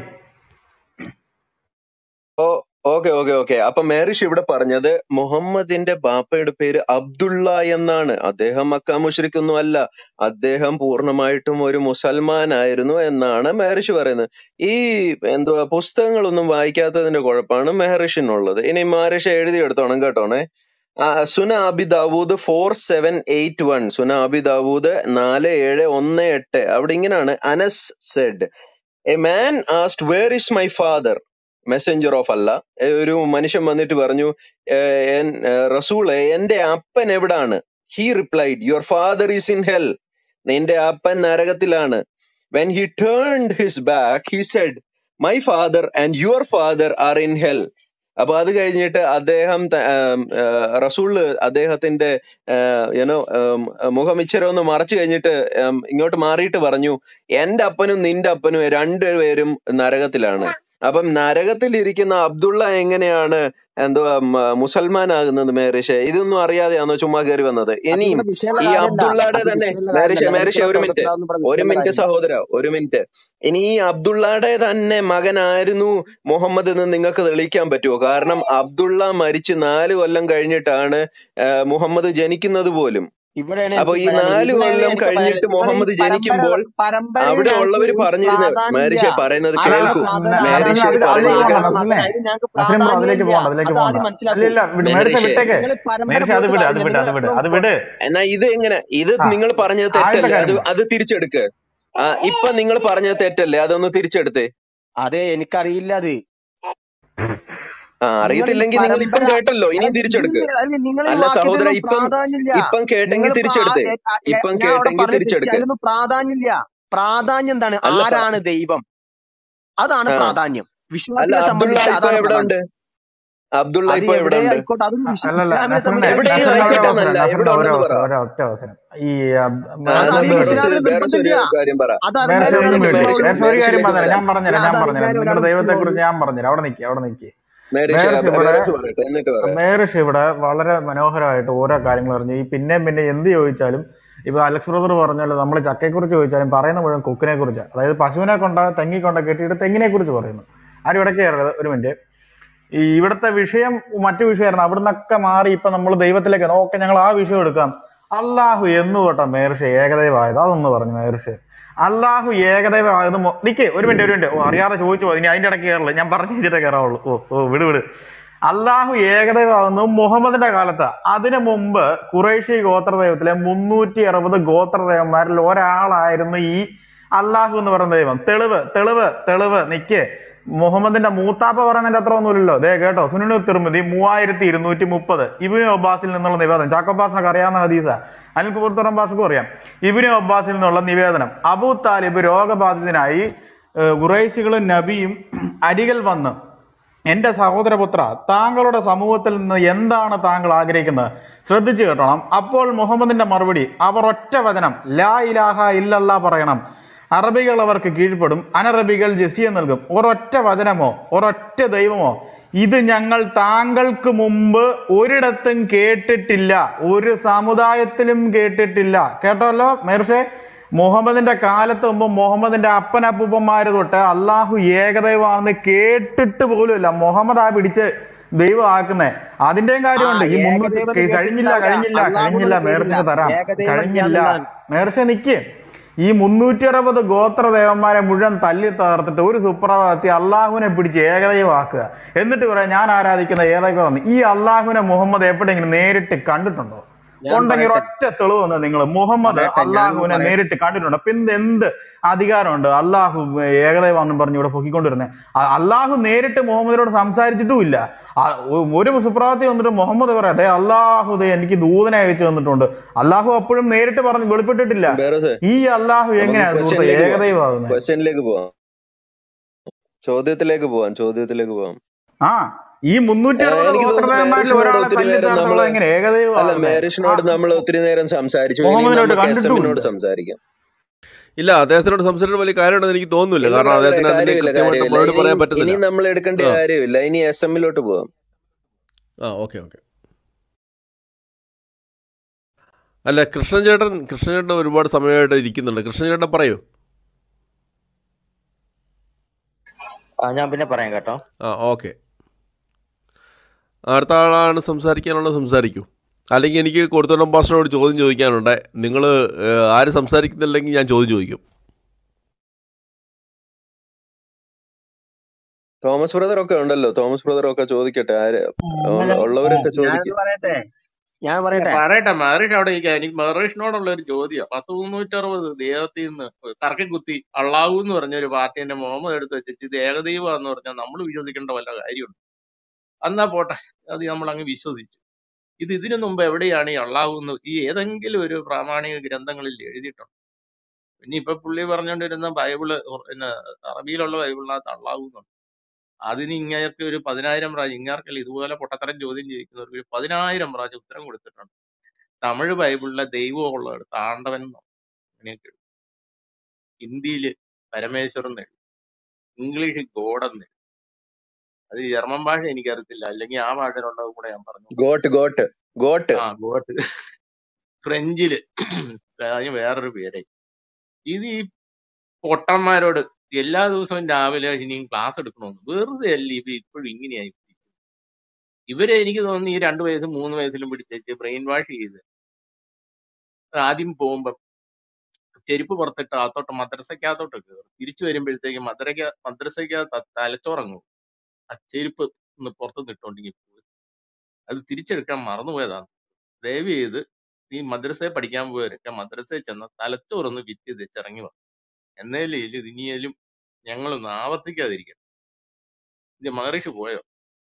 ഓ ഓക്കെ ഓക്കെ ഓക്കെ അപ്പൊ മേറിഷ് ഇവിടെ പറഞ്ഞത് മുഹമ്മദിന്റെ ബാപ്പയുടെ പേര് അബ്ദുള്ള എന്നാണ് അദ്ദേഹം മക്ക മുഷ്രിക്കൊന്നും അല്ല അദ്ദേഹം പൂർണ്ണമായിട്ടും ഒരു മുസൽമാനായിരുന്നു എന്നാണ് മേറിഷ് പറയുന്നത് ഈ എന്തുവാ പുസ്തകങ്ങളൊന്നും വായിക്കാത്തതിന്റെ കുഴപ്പമാണ് മെഹറിഷിനുള്ളത് ഇനി മാരിഷ് എഴുതിയെടുത്തോണം കേട്ടോണേ ആ, Sunan Abi Dawud four seven eight one Sunan Abi Dawud നാല് ഏഴ് ഒന്ന് എട്ട് അവിടെ ഇങ്ങനെയാണ് Anas said a man asked where is my father messenger of അല്ല ഏ, ഒരു മനുഷ്യൻ വന്നിട്ട് പറഞ്ഞു "ഏഹ്, എൻ- ഏഹ്, റസൂളെ എന്റെ അപ്പൻ എവിടാണ് he replied your father is in hell നിന്റെ അപ്പൻ നരകത്തിലാണ് when he turned his back he said my father and your father are in hell അപ്പൊ അത് കഴിഞ്ഞിട്ട് അദ്ദേഹം ത- ആം, ആഹ്, റസൂള് അദ്ദേഹത്തിന്റെ യുനോ മുഖം ഇച്ചിരി ഒന്ന് മറച്ചു കഴിഞ്ഞിട്ട് ആം, ഇങ്ങോട്ട് മാറിയിട്ട് പറഞ്ഞു എന്റെ അപ്പനും നിന്റെ അപ്പനും രണ്ടുപേരും നരകത്തിലാണ് അപ്പം നരകത്തിൽ ഇരിക്കുന്ന അബ്ദുള്ള എങ്ങനെയാണ് എന്തുവാ മ- മുസൽമാനാകുന്നത് മേരിഷെ ഇതൊന്നും അറിയാതെയാണോ ചുമ്മാ കയറി വന്നത് അത് ഇനിയും ഇവിടെ വിഷയമുള്ള ഈ കാര്യമല്ല അബ്ദുള്ളയുടെ അത് തന്നെ വിഷയമുള്ള മേരിഷെ കാര്യമല്ല മേരിഷെ എനിക്ക് ഒരു മിനിറ്റ് തുടക്കത്തിലാവുന്ന പറഞ്ഞ ഒരു വിഷയമുള്ള മിനിറ്റ് കാര്യമല്ല സഹോദര ഒരു മിനിറ്റ് ഇനി ഈ അബ്ദുള്ളയുടെ തന്നെ മകനായിരുന്നു മുഹമ്മദ് എന്ന് നിങ്ങൾക്ക് തെളിയിക്കാൻ പറ്റുമോ കാരണം അബ്ദുള്ള മരിച്ച് നാല് കൊല്ലം കഴിഞ്ഞിട്ടാണ് ആ, മുഹമ്മദ് ജനിക്കുന്നത് പോലും ഇവിടെയാണ് അപ്പൊ എനിക്ക് ഈ പറയാനുള്ളത് നാല് ഇവിടെയാണ് കൊല്ലം എനിക്ക് കഴിഞ്ഞിട്ട് പറയാനുള്ളത് നിങ്ങൾ ഈ മുഹമ്മദ് പരമ്പര ജനിക്കുമ്പോൾ പരമ്പരയിൽ അവിടെ ഞങ്ങൾക്ക് ഉള്ളവര് ഒരു പറഞ്ഞിരുന്നത് പ്രാധാന്യമില്ല മേരിഷെ പറയുന്നത് അല്ല ആരാണ് അല്ല കേൾക്കൂ ഫാദർ നസറിന ആരാണ് മേരിഷെ അതിലേക്ക് അബ്ദുള്ള പറയുന്നത് പോകണ്ട ആരാണ് കേൾക്കൂ നസറിനെ മകൻ അതിന് ഞങ്ങൾക്ക് നസറിൻ ബ്രോ അതിലേക്ക് പ്രാധാന്യമില്ല പോകണ്ട അതിലേക്ക് അത് പോകണ്ട ആദ്യം ഇല്ല മനസ്സിലാക്കൂ ഇല്ല വിട് മേടിച്ച മേരിഷെ വിട്ടേക്ക് നിങ്ങൾ പരമ്പര മേടിച്ച അത് പോയിട്ട് വിട് അത് കാര്യമില്ല വിട് നിങ്ങൾ അത് വിട് എപ്പോഴും അത് വിട് എന്നാ ഇത് എങ്ങനെ ഇത് ആ നിങ്ങൾ പറഞ്ഞത് ആദ്യത്തെ തെറ്റല്ലേ അത് കാര്യം പറ അത് തിരിച്ചെടുക്ക് ആ ഇപ്പൊ നിങ്ങൾ പറഞ്ഞത് തെറ്റല്ലേ അതൊന്ന് തിരിച്ചെടുത്തേ അതെ എനിക്കറിയില്ല അത് ആ നിങ്ങൾ ഈ അറിയത്തില്ലെങ്കിൽ നിങ്ങൾ ഇപ്പം പരമ്പര കേട്ടല്ലോ അല്ല ഇനിയും തിരിച്ചെടുക്ക് നിങ്ങൾ അല്ല നിങ്ങൾ ഈ അല്ല സഹോദര വാക്യത്തിനൊന്നും ഇപ്പം പ്രാധാന്യമില്ല ഇപ്പം കേട്ടെങ്കിൽ നിങ്ങൾ തിരിച്ചെടുത്തേ ഇപ്പം ഞാൻ അവിടെ കേട്ടെങ്കിൽ പറഞ്ഞ തെറ്റി തിരിച്ചെടുക്ക് അതിനൊന്നും പ്രാധാന്യമില്ല പ്രാധാന്യം എന്താണ് അല്ല പ- ആരാണ് ദൈവം അതാണ് ആ പ്രാധാന്യം അല്ല വിശ്വാസികളെ അബ്ദുള്ള സംബന്ധിച്ച് ഇപ്പൊ അതാണ് എവിടെ പ്രാധാന്യം ഉണ്ട് അബ്ദുള്ള അത് ഇപ്പൊ എവിടെ എവിടെ ഉണ്ട് ആയിക്കോട്ടെ അതും വിശ്വ അല്ലല്ല ഇസ്ലാമിനെ നസറിനെ സംബന്ധിച്ച് എവിടെയും നസറിന ആയിക്കോട്ടെ ഒരു എന്നല്ല അവസരം എവിടെ നസറിന ഒരു ഉണ്ടെന്ന് പറ അവസരം ഒരു ഒറ്റ അവസരം ഈ അബ് ആ അത് എന്നാ മേർഷ അറിയുന്ന ഒന്ന് ബേറോസ് ഇസ്ലാമിന് ബേറോസ് ഒരു നിർബന്ധമില്ല കാര്യം പറ അത് മേർഷ അറിഞ്ഞാലേ ഒന്ന് ഒരാൾ മേരിഷ് മ്യൂട്ട് മുസ്ലിമാവുള്ളൂ മേർഷ ഒരു കാര്യം മേരിഷിലേക്ക് പറഞ്ഞുതരാം വരാം ഞാൻ പറഞ്ഞുതരാം അല്ല ഞാൻ അത് പറഞ്ഞുതരാം അറിഞ്ഞാലേ ഒരാൾ നിങ്ങളുടെ ദൈവത്തെ മുസ്ലിമാവുള്ളൂ കുറിച്ച് ഞാൻ പറഞ്ഞുതരാം അവിടെ നിൽക്കി അവിടെ നിൽക്കി മേരിഷ് മേർഷ ഇവിടെ ബേറോസ് പറയട്ടെ എന്നിട്ട് പറയാം മേറിഷ് ഇവിടെ വളരെ മനോഹരമായിട്ട് ഓരോ കാര്യങ്ങൾ പറഞ്ഞു ഈ പിന്നെയും പിന്നെ എന്ത് ചോദിച്ചാലും ഇപ്പൊ അലക്സ് ബ്രദർ പറഞ്ഞാലും നമ്മൾ ചക്കയെക്കുറിച്ച് ചോദിച്ചാലും പറയുന്ന മുഴുവൻ കൊക്കിനെ കുറിച്ചാണ് അതായത് പശുവിനെ കൊണ്ട തെങ്ങി കൊണ്ട കെട്ടിയിട്ട് തെങ്ങിനെ കുറിച്ച് പറയുന്നു ആരും ഇടയ്ക്ക് കയറരുത് ഒരു മിനിറ്റ് ഈ ഇവിടുത്തെ വിഷയം മറ്റു വിഷയമായിരുന്നു അവിടുന്നൊക്കെ മാറി ഇപ്പൊ നമ്മൾ ദൈവത്തിലേക്ക് ഓക്കെ ഞങ്ങൾ ആ വിഷയം എടുക്കാം അള്ളാഹു എന്ന് തൊട്ട മേർഷ ഏകദൈവമായത് അതൊന്ന് പറഞ്ഞു മേർഷ അള്ളാഹു ഏകദൈവമായത് മൊ- നിക്ക് ഒരു മിനിറ്റ് ഒരു മിനിറ്റ് ഓ അറിയാതെ ചോദിച്ചു പോയി ഇനി അതിന്റെ ഇടയ്ക്ക് കയറില്ല ഞാൻ പറഞ്ഞു വെച്ചിട്ടേ കയറാവുള്ളൂ ഓ ഓ വിട് വിട് അള്ളാഹു ഏകദൈവമാകുന്നത് മുഹമ്മദിന്റെ കാലത്ത് അതിനു മുമ്പ് കുറേശ്യ ഗോത്രദൈവത്തിലെ മുന്നൂറ്റി അറുപത് ഗോത്രദൈവന്മാരിൽ ഒരാളായിരുന്നു ഈ അള്ളാഹു എന്ന് പറയുന്ന ദൈവം തെളിവ് തെളിവ് തെളിവ് നിക്ക് മുഹമ്മദിന്റെ മൂത്താപ്പ പറയുന്നതിന്റെ അത്ര ഒന്നുമില്ലല്ലോ ദേ കേട്ടോ സുനു തിരുമതി മൂവായിരത്തി ഇരുന്നൂറ്റി മുപ്പത് ഇബിന് അബ്ബാസിൽ നിന്നുള്ള നിവേദനം ചാക്കോബാസിനൊക്കെ അറിയാവുന്ന ഹദീസ അനിൽ കുബൂർത്തറം ബാസക്കും അറിയാം ഇബിന് അബ്ബാസിൽ നിന്നുള്ള നിവേദനം അബൂ താലിബ് രോഗബാധിതനായി ഏഹ്, ഖുറൈശികളും നബിയും അരികിൽ വന്ന് എന്റെ സഹോദരപുത്ര താങ്കളുടെ സമൂഹത്തിൽ നിന്ന് എന്താണ് താങ്കൾ ആഗ്രഹിക്കുന്നത് ശ്രദ്ധിച്ചു കേട്ടോണം അപ്പോൾ മുഹമ്മദിന്റെ മറുപടി അവർ ഒറ്റ വചനം ലാ ഇലാഹ ഇല്ലല്ലാ പറയണം അറബികൾ അവർക്ക് കീഴ്പ്പെടും അനറബികൾ ജസിയ നൽകും ഒരൊറ്റ വചനമോ ഒരൊറ്റ ദൈവമോ ഇത് ഞങ്ങൾ താങ്കൾക്ക് മുമ്പ് ഒരിടത്തും കേട്ടിട്ടില്ല ഒരു സമുദായത്തിലും കേട്ടിട്ടില്ല കേട്ടല്ലോ മേർഷേ മുഹമ്മദിന്റെ കാലത്ത് മുമ്പ് മുഹമ്മദിന്റെ അപ്പനപ്പൂപ്പന്മാര് തൊട്ട് അള്ളാഹു ഏകദൈവമാണെന്ന് കേട്ടിട്ട് പോലുമില്ല മുഹമ്മദ് ആ പിടിച്ച് ദൈവം ആക്കുന്നേ അതിന്റെയും ആ കാര്യമുണ്ട് ഈ മുന്നൂറ്റി ഏകദൈവത്തെ കഴിഞ്ഞില്ല കേട്ടിട്ടുണ്ടാവില്ല കഴിഞ്ഞില്ല അള്ളാഹു കഴിഞ്ഞില്ല എന്നുള്ള പേരില്ല മേർഷക്ക് തരാം ഏകദൈവം കഴിഞ്ഞില്ല എന്നുള്ളതാണ് മേർഷ നിക്ക് ഈ മുന്നൂറ്റി അറുപത് ഗോത്രദേവന്മാരെ മുഴുവൻ തല്ലി തകർത്തിട്ട് ഒരു സുപ്രഭാതത്തിൽ അള്ളാഹുവിനെ പിടിച്ച് ഏകദൈവമാക്കുക എന്നിട്ട് പറയാം ഞാൻ ആരാധിക്കുന്ന ഏകദൈവം ഈ അള്ളാഹുവിനെ മുഹമ്മദ് എപ്പോഴെങ്കിലും നേരിട്ട് കണ്ടിട്ടുണ്ടോ ഞാൻ ഉണ്ടെങ്കിൽ പറയട്ടെ ഒറ്റ തെളിവ് തന്നെ നിങ്ങൾ മുഹമ്മദ് പറയട്ടെ ഞാനൊന്ന് അള്ളാഹുവിനെ പറയട്ടെ നേരിട്ട് കണ്ടിട്ടുണ്ട് പിന്നെ എന്ത് അധികാരമുണ്ട് അള്ളാഹു ഏകദൈവം എന്നും പറഞ്ഞ് ഇവിടെ പൊക്കിക്കൊണ്ടിരുന്നത് അള്ളാഹു നേരിട്ട് മുഹമ്മദിനോട് സംസാരിച്ചിട്ടും ഇല്ല ആ, ഒ- ഒരു സുപ്രഭാതത്തിൽ വന്നിട്ട് മുഹമ്മദ് പറയാം അതെ അള്ളാഹു ദേ എനിക്ക് ദൂതനെ അയച്ചു തന്നിട്ടുണ്ട് അള്ളാഹു അപ്പോഴും നേരിട്ട് പറഞ്ഞ് വെളിപ്പെട്ടിട്ടില്ല ബേറോസെ ഈ അള്ളാഹു നമുക്ക് എങ്ങനെയാ സുഹൃത്തെ ക്വസ്റ്റ്യനിലേക്ക് പോവാം ഏകദൈവമാകുന്നത് ക്വസ്റ്റ്യനിലേക്ക് പോവാം ചോദ്യത്തിലേക്ക് പോവാം ചോദ്യത്തിലേക്ക് പോവാം ആ ഈ മുന്നൂറ്റി ഏഹ് അറുപത് എനിക്ക് തോന്നുന്നു ഗോത്രദേവന്മാരിൽ മേരിഷിനോട് ഒരാളെ ഒത്തിരി തല്ലി നേരം തകർത്തുള്ള നമ്മള് എങ്ങനെ അല്ല ഏകദൈവമാകുന്നത് ആ മേരിഷിനോട് നമ്മൾ ഒത്തിരി നേരം സംസാരിച്ചു ഇനി മുഹമ്മദിനോട് നമുക്ക് എസ് എമ്മിനോട് കണ്ടിട്ടുമുണ്ട് സംസാരിക്കാം ഇല്ല അദ്ദേഹത്തിനോട് സംസാരിച്ചിട്ട് വലിയ കാര്യമുണ്ടെന്ന് എനിക്ക് തോന്നുന്നില്ല ഇല്ല കാരണം ബ്രദറെ അദ്ദേഹത്തിന് അതിന് കാര്യമില്ല കൃത്യമായിട്ട് കാര്യമില്ല മറുപടി പറയാൻ ഇനിയും പറ്റുന്നില്ല ഇനി നമ്മൾ എടുക്കേണ്ട ആ കാര്യമില്ല ഇനി എസ് എമ്മിലോട്ട് പോവാം ആ ഓക്കെ ഓക്കെ അല്ല കൃഷ്ണൻ ചേട്ടൻ കൃഷ്ണൻ ചേട്ടൻ ഒരുപാട് സമയമായിട്ട് ഇരിക്കുന്നുണ്ട് കൃഷ്ണൻ ചേട്ടൻ പറയൂ ആ ഞാൻ പിന്നെ പറയാം കേട്ടോ ആ ഓക്കെ അടുത്ത ആളാണ് സംസാരിക്കാനുള്ളത് സംസാരിക്കൂ അല്ലെങ്കിൽ എനിക്ക് കൊടുത്തോളം പാസ്റ്ററോട് ചോദ്യം ചോദിക്കാനുണ്ട് നിങ്ങൾ ആര് സംസാരിക്കുന്നില്ലെങ്കിൽ ഞാൻ ചോദ്യം ചോദിക്കും തോമസ് ബ്രദർ ഒക്കെ ഉണ്ടല്ലോ തോമസ് ബ്രദർ ഒക്കെ ചോദിക്കട്ടെ ആര് ഉള്ള- ഉള്ളവരൊക്കെ ഞാനൊന്ന് ചോദിക്കും പറയട്ടെ ഞാൻ അല്ല, പറയട്ടെ പറയട്ടെ മഹർഷി അവിടെ ഇരിക്കുക എനിക്ക് മഹർഷിനോടുള്ള ഒരു ചോദ്യം പത്ത് മുന്നൂറ്ററുപത് ദൈവത്തിൽ നിന്ന് തർക്കം കുത്തി അള്ളാഹു എന്ന് പറഞ്ഞ ഒരു പാർട്ടിന്റെ മുഹമ്മദ് എടുത്ത് വെച്ചിട്ട് ഇത് ഏകദൈവം എന്ന് പറഞ്ഞാൽ നമ്മൾ വിശ്വസിക്കേണ്ട വല്ല കാര്യമുണ്ട് എന്നാ പോട്ടെ അത് നമ്മൾ അങ്ങ് വിശ്വസിച്ചു ഇത് ഇതിനു മുമ്പ് എവിടെയാണ് ഈ അള്ളാഹു എന്ന് ഈ ഏതെങ്കിലും ഒരു പ്രാമാണിക ഗ്രന്ഥങ്ങളിൽ എഴുതിയിട്ടുണ്ട് പിന്നെ ഇപ്പൊ പുള്ളി പറഞ്ഞുകൊണ്ടിരുന്ന ബൈബിള് ഉർ- പിന്നെ അറബിയിലുള്ള ബൈബിളിനകത്ത് അള്ളാഹു എന്നുണ്ട് അതിന് ഇങ്ങേർക്ക് ഒരു പതിനായിരം പ്രാവശ്യം ഇങ്ങേർക്കല്ല ഇതുപോലെ പൊട്ടത്തരം ചോദ്യം ചോദിക്കുന്നവർക്ക് ഒരു പതിനായിരം പ്രാവശ്യം ഉത്തരം കൊടുത്തിട്ടുണ്ട് തമിഴ് ബൈബിളിലെ ദൈവമുള്ള താണ്ഡവൻ എന്നോ അങ്ങനെയൊക്കെ എഴുതും. ഹിന്ദിയില് പരമേശ്വരൻ എന്ന് എഴുതും ഇംഗ്ലീഷ് ഗോഡ് എന്ന് എഴുതും അത് ജർമ്മൻ ഭാഷ എനിക്കറിയത്തില്ല അല്ലെങ്കിൽ ആ ഭാഷയിലുള്ളത് കൂടെ ഞാൻ പറഞ്ഞു ഗോട്ട് ഗോട്ട് ഗോട്ട് ആ ഗോട്ട് ഫ്രഞ്ചില് അതിന് വേറൊരു പേരെ ഇത് ഈ പൊട്ടന്മാരോട് എല്ലാ ദിവസവും രാവിലെ ഇനിയും ക്ലാസ് എടുക്കണമെന്ന് വെറുതെ അല്ല ഇവർ ഇപ്പോഴും ഇങ്ങനെയായി ഇവരെ എനിക്ക് തോന്നുന്നു ഈ രണ്ട് വയസ്സും മൂന്ന് വയസ്സിലും പിടിച്ചേച്ച് ബ്രെയിൻ വാഷ് ചെയ്ത് ആദ്യം പോകുമ്പോ ചെരുപ്പ് പുറത്തിട്ട് അകത്തോട്ട് മദ്രസക്കകത്തോട്ട് കയറും തിരിച്ചു വരുമ്പോഴത്തേക്ക് മദ്രക്ക മദ്രസയ്ക്കകത്ത് തലച്ചോറങ്ങും ആ ചെരുപ്പ് ഒന്ന് പുറത്ത് നിട്ടോണ്ടെങ്കിൽ അത് തിരിച്ചെടുക്കാൻ മറന്നുപോയതാണ് ദയവ് ചെയ്ത് ഈ മദ്രസയിൽ പഠിക്കാൻ പോയവരൊക്കെ മദ്രസയിൽ ചെന്ന തലച്ചോറൊന്ന് വിറ്റ് തിരിച്ചിറങ്ങി വന്നു എന്നേലും ഇത് ഇനിയേലും ഞങ്ങളൊന്ന് ആവർത്തിക്കാതിരിക്കണം ഇത് മഹർഷി പോയോ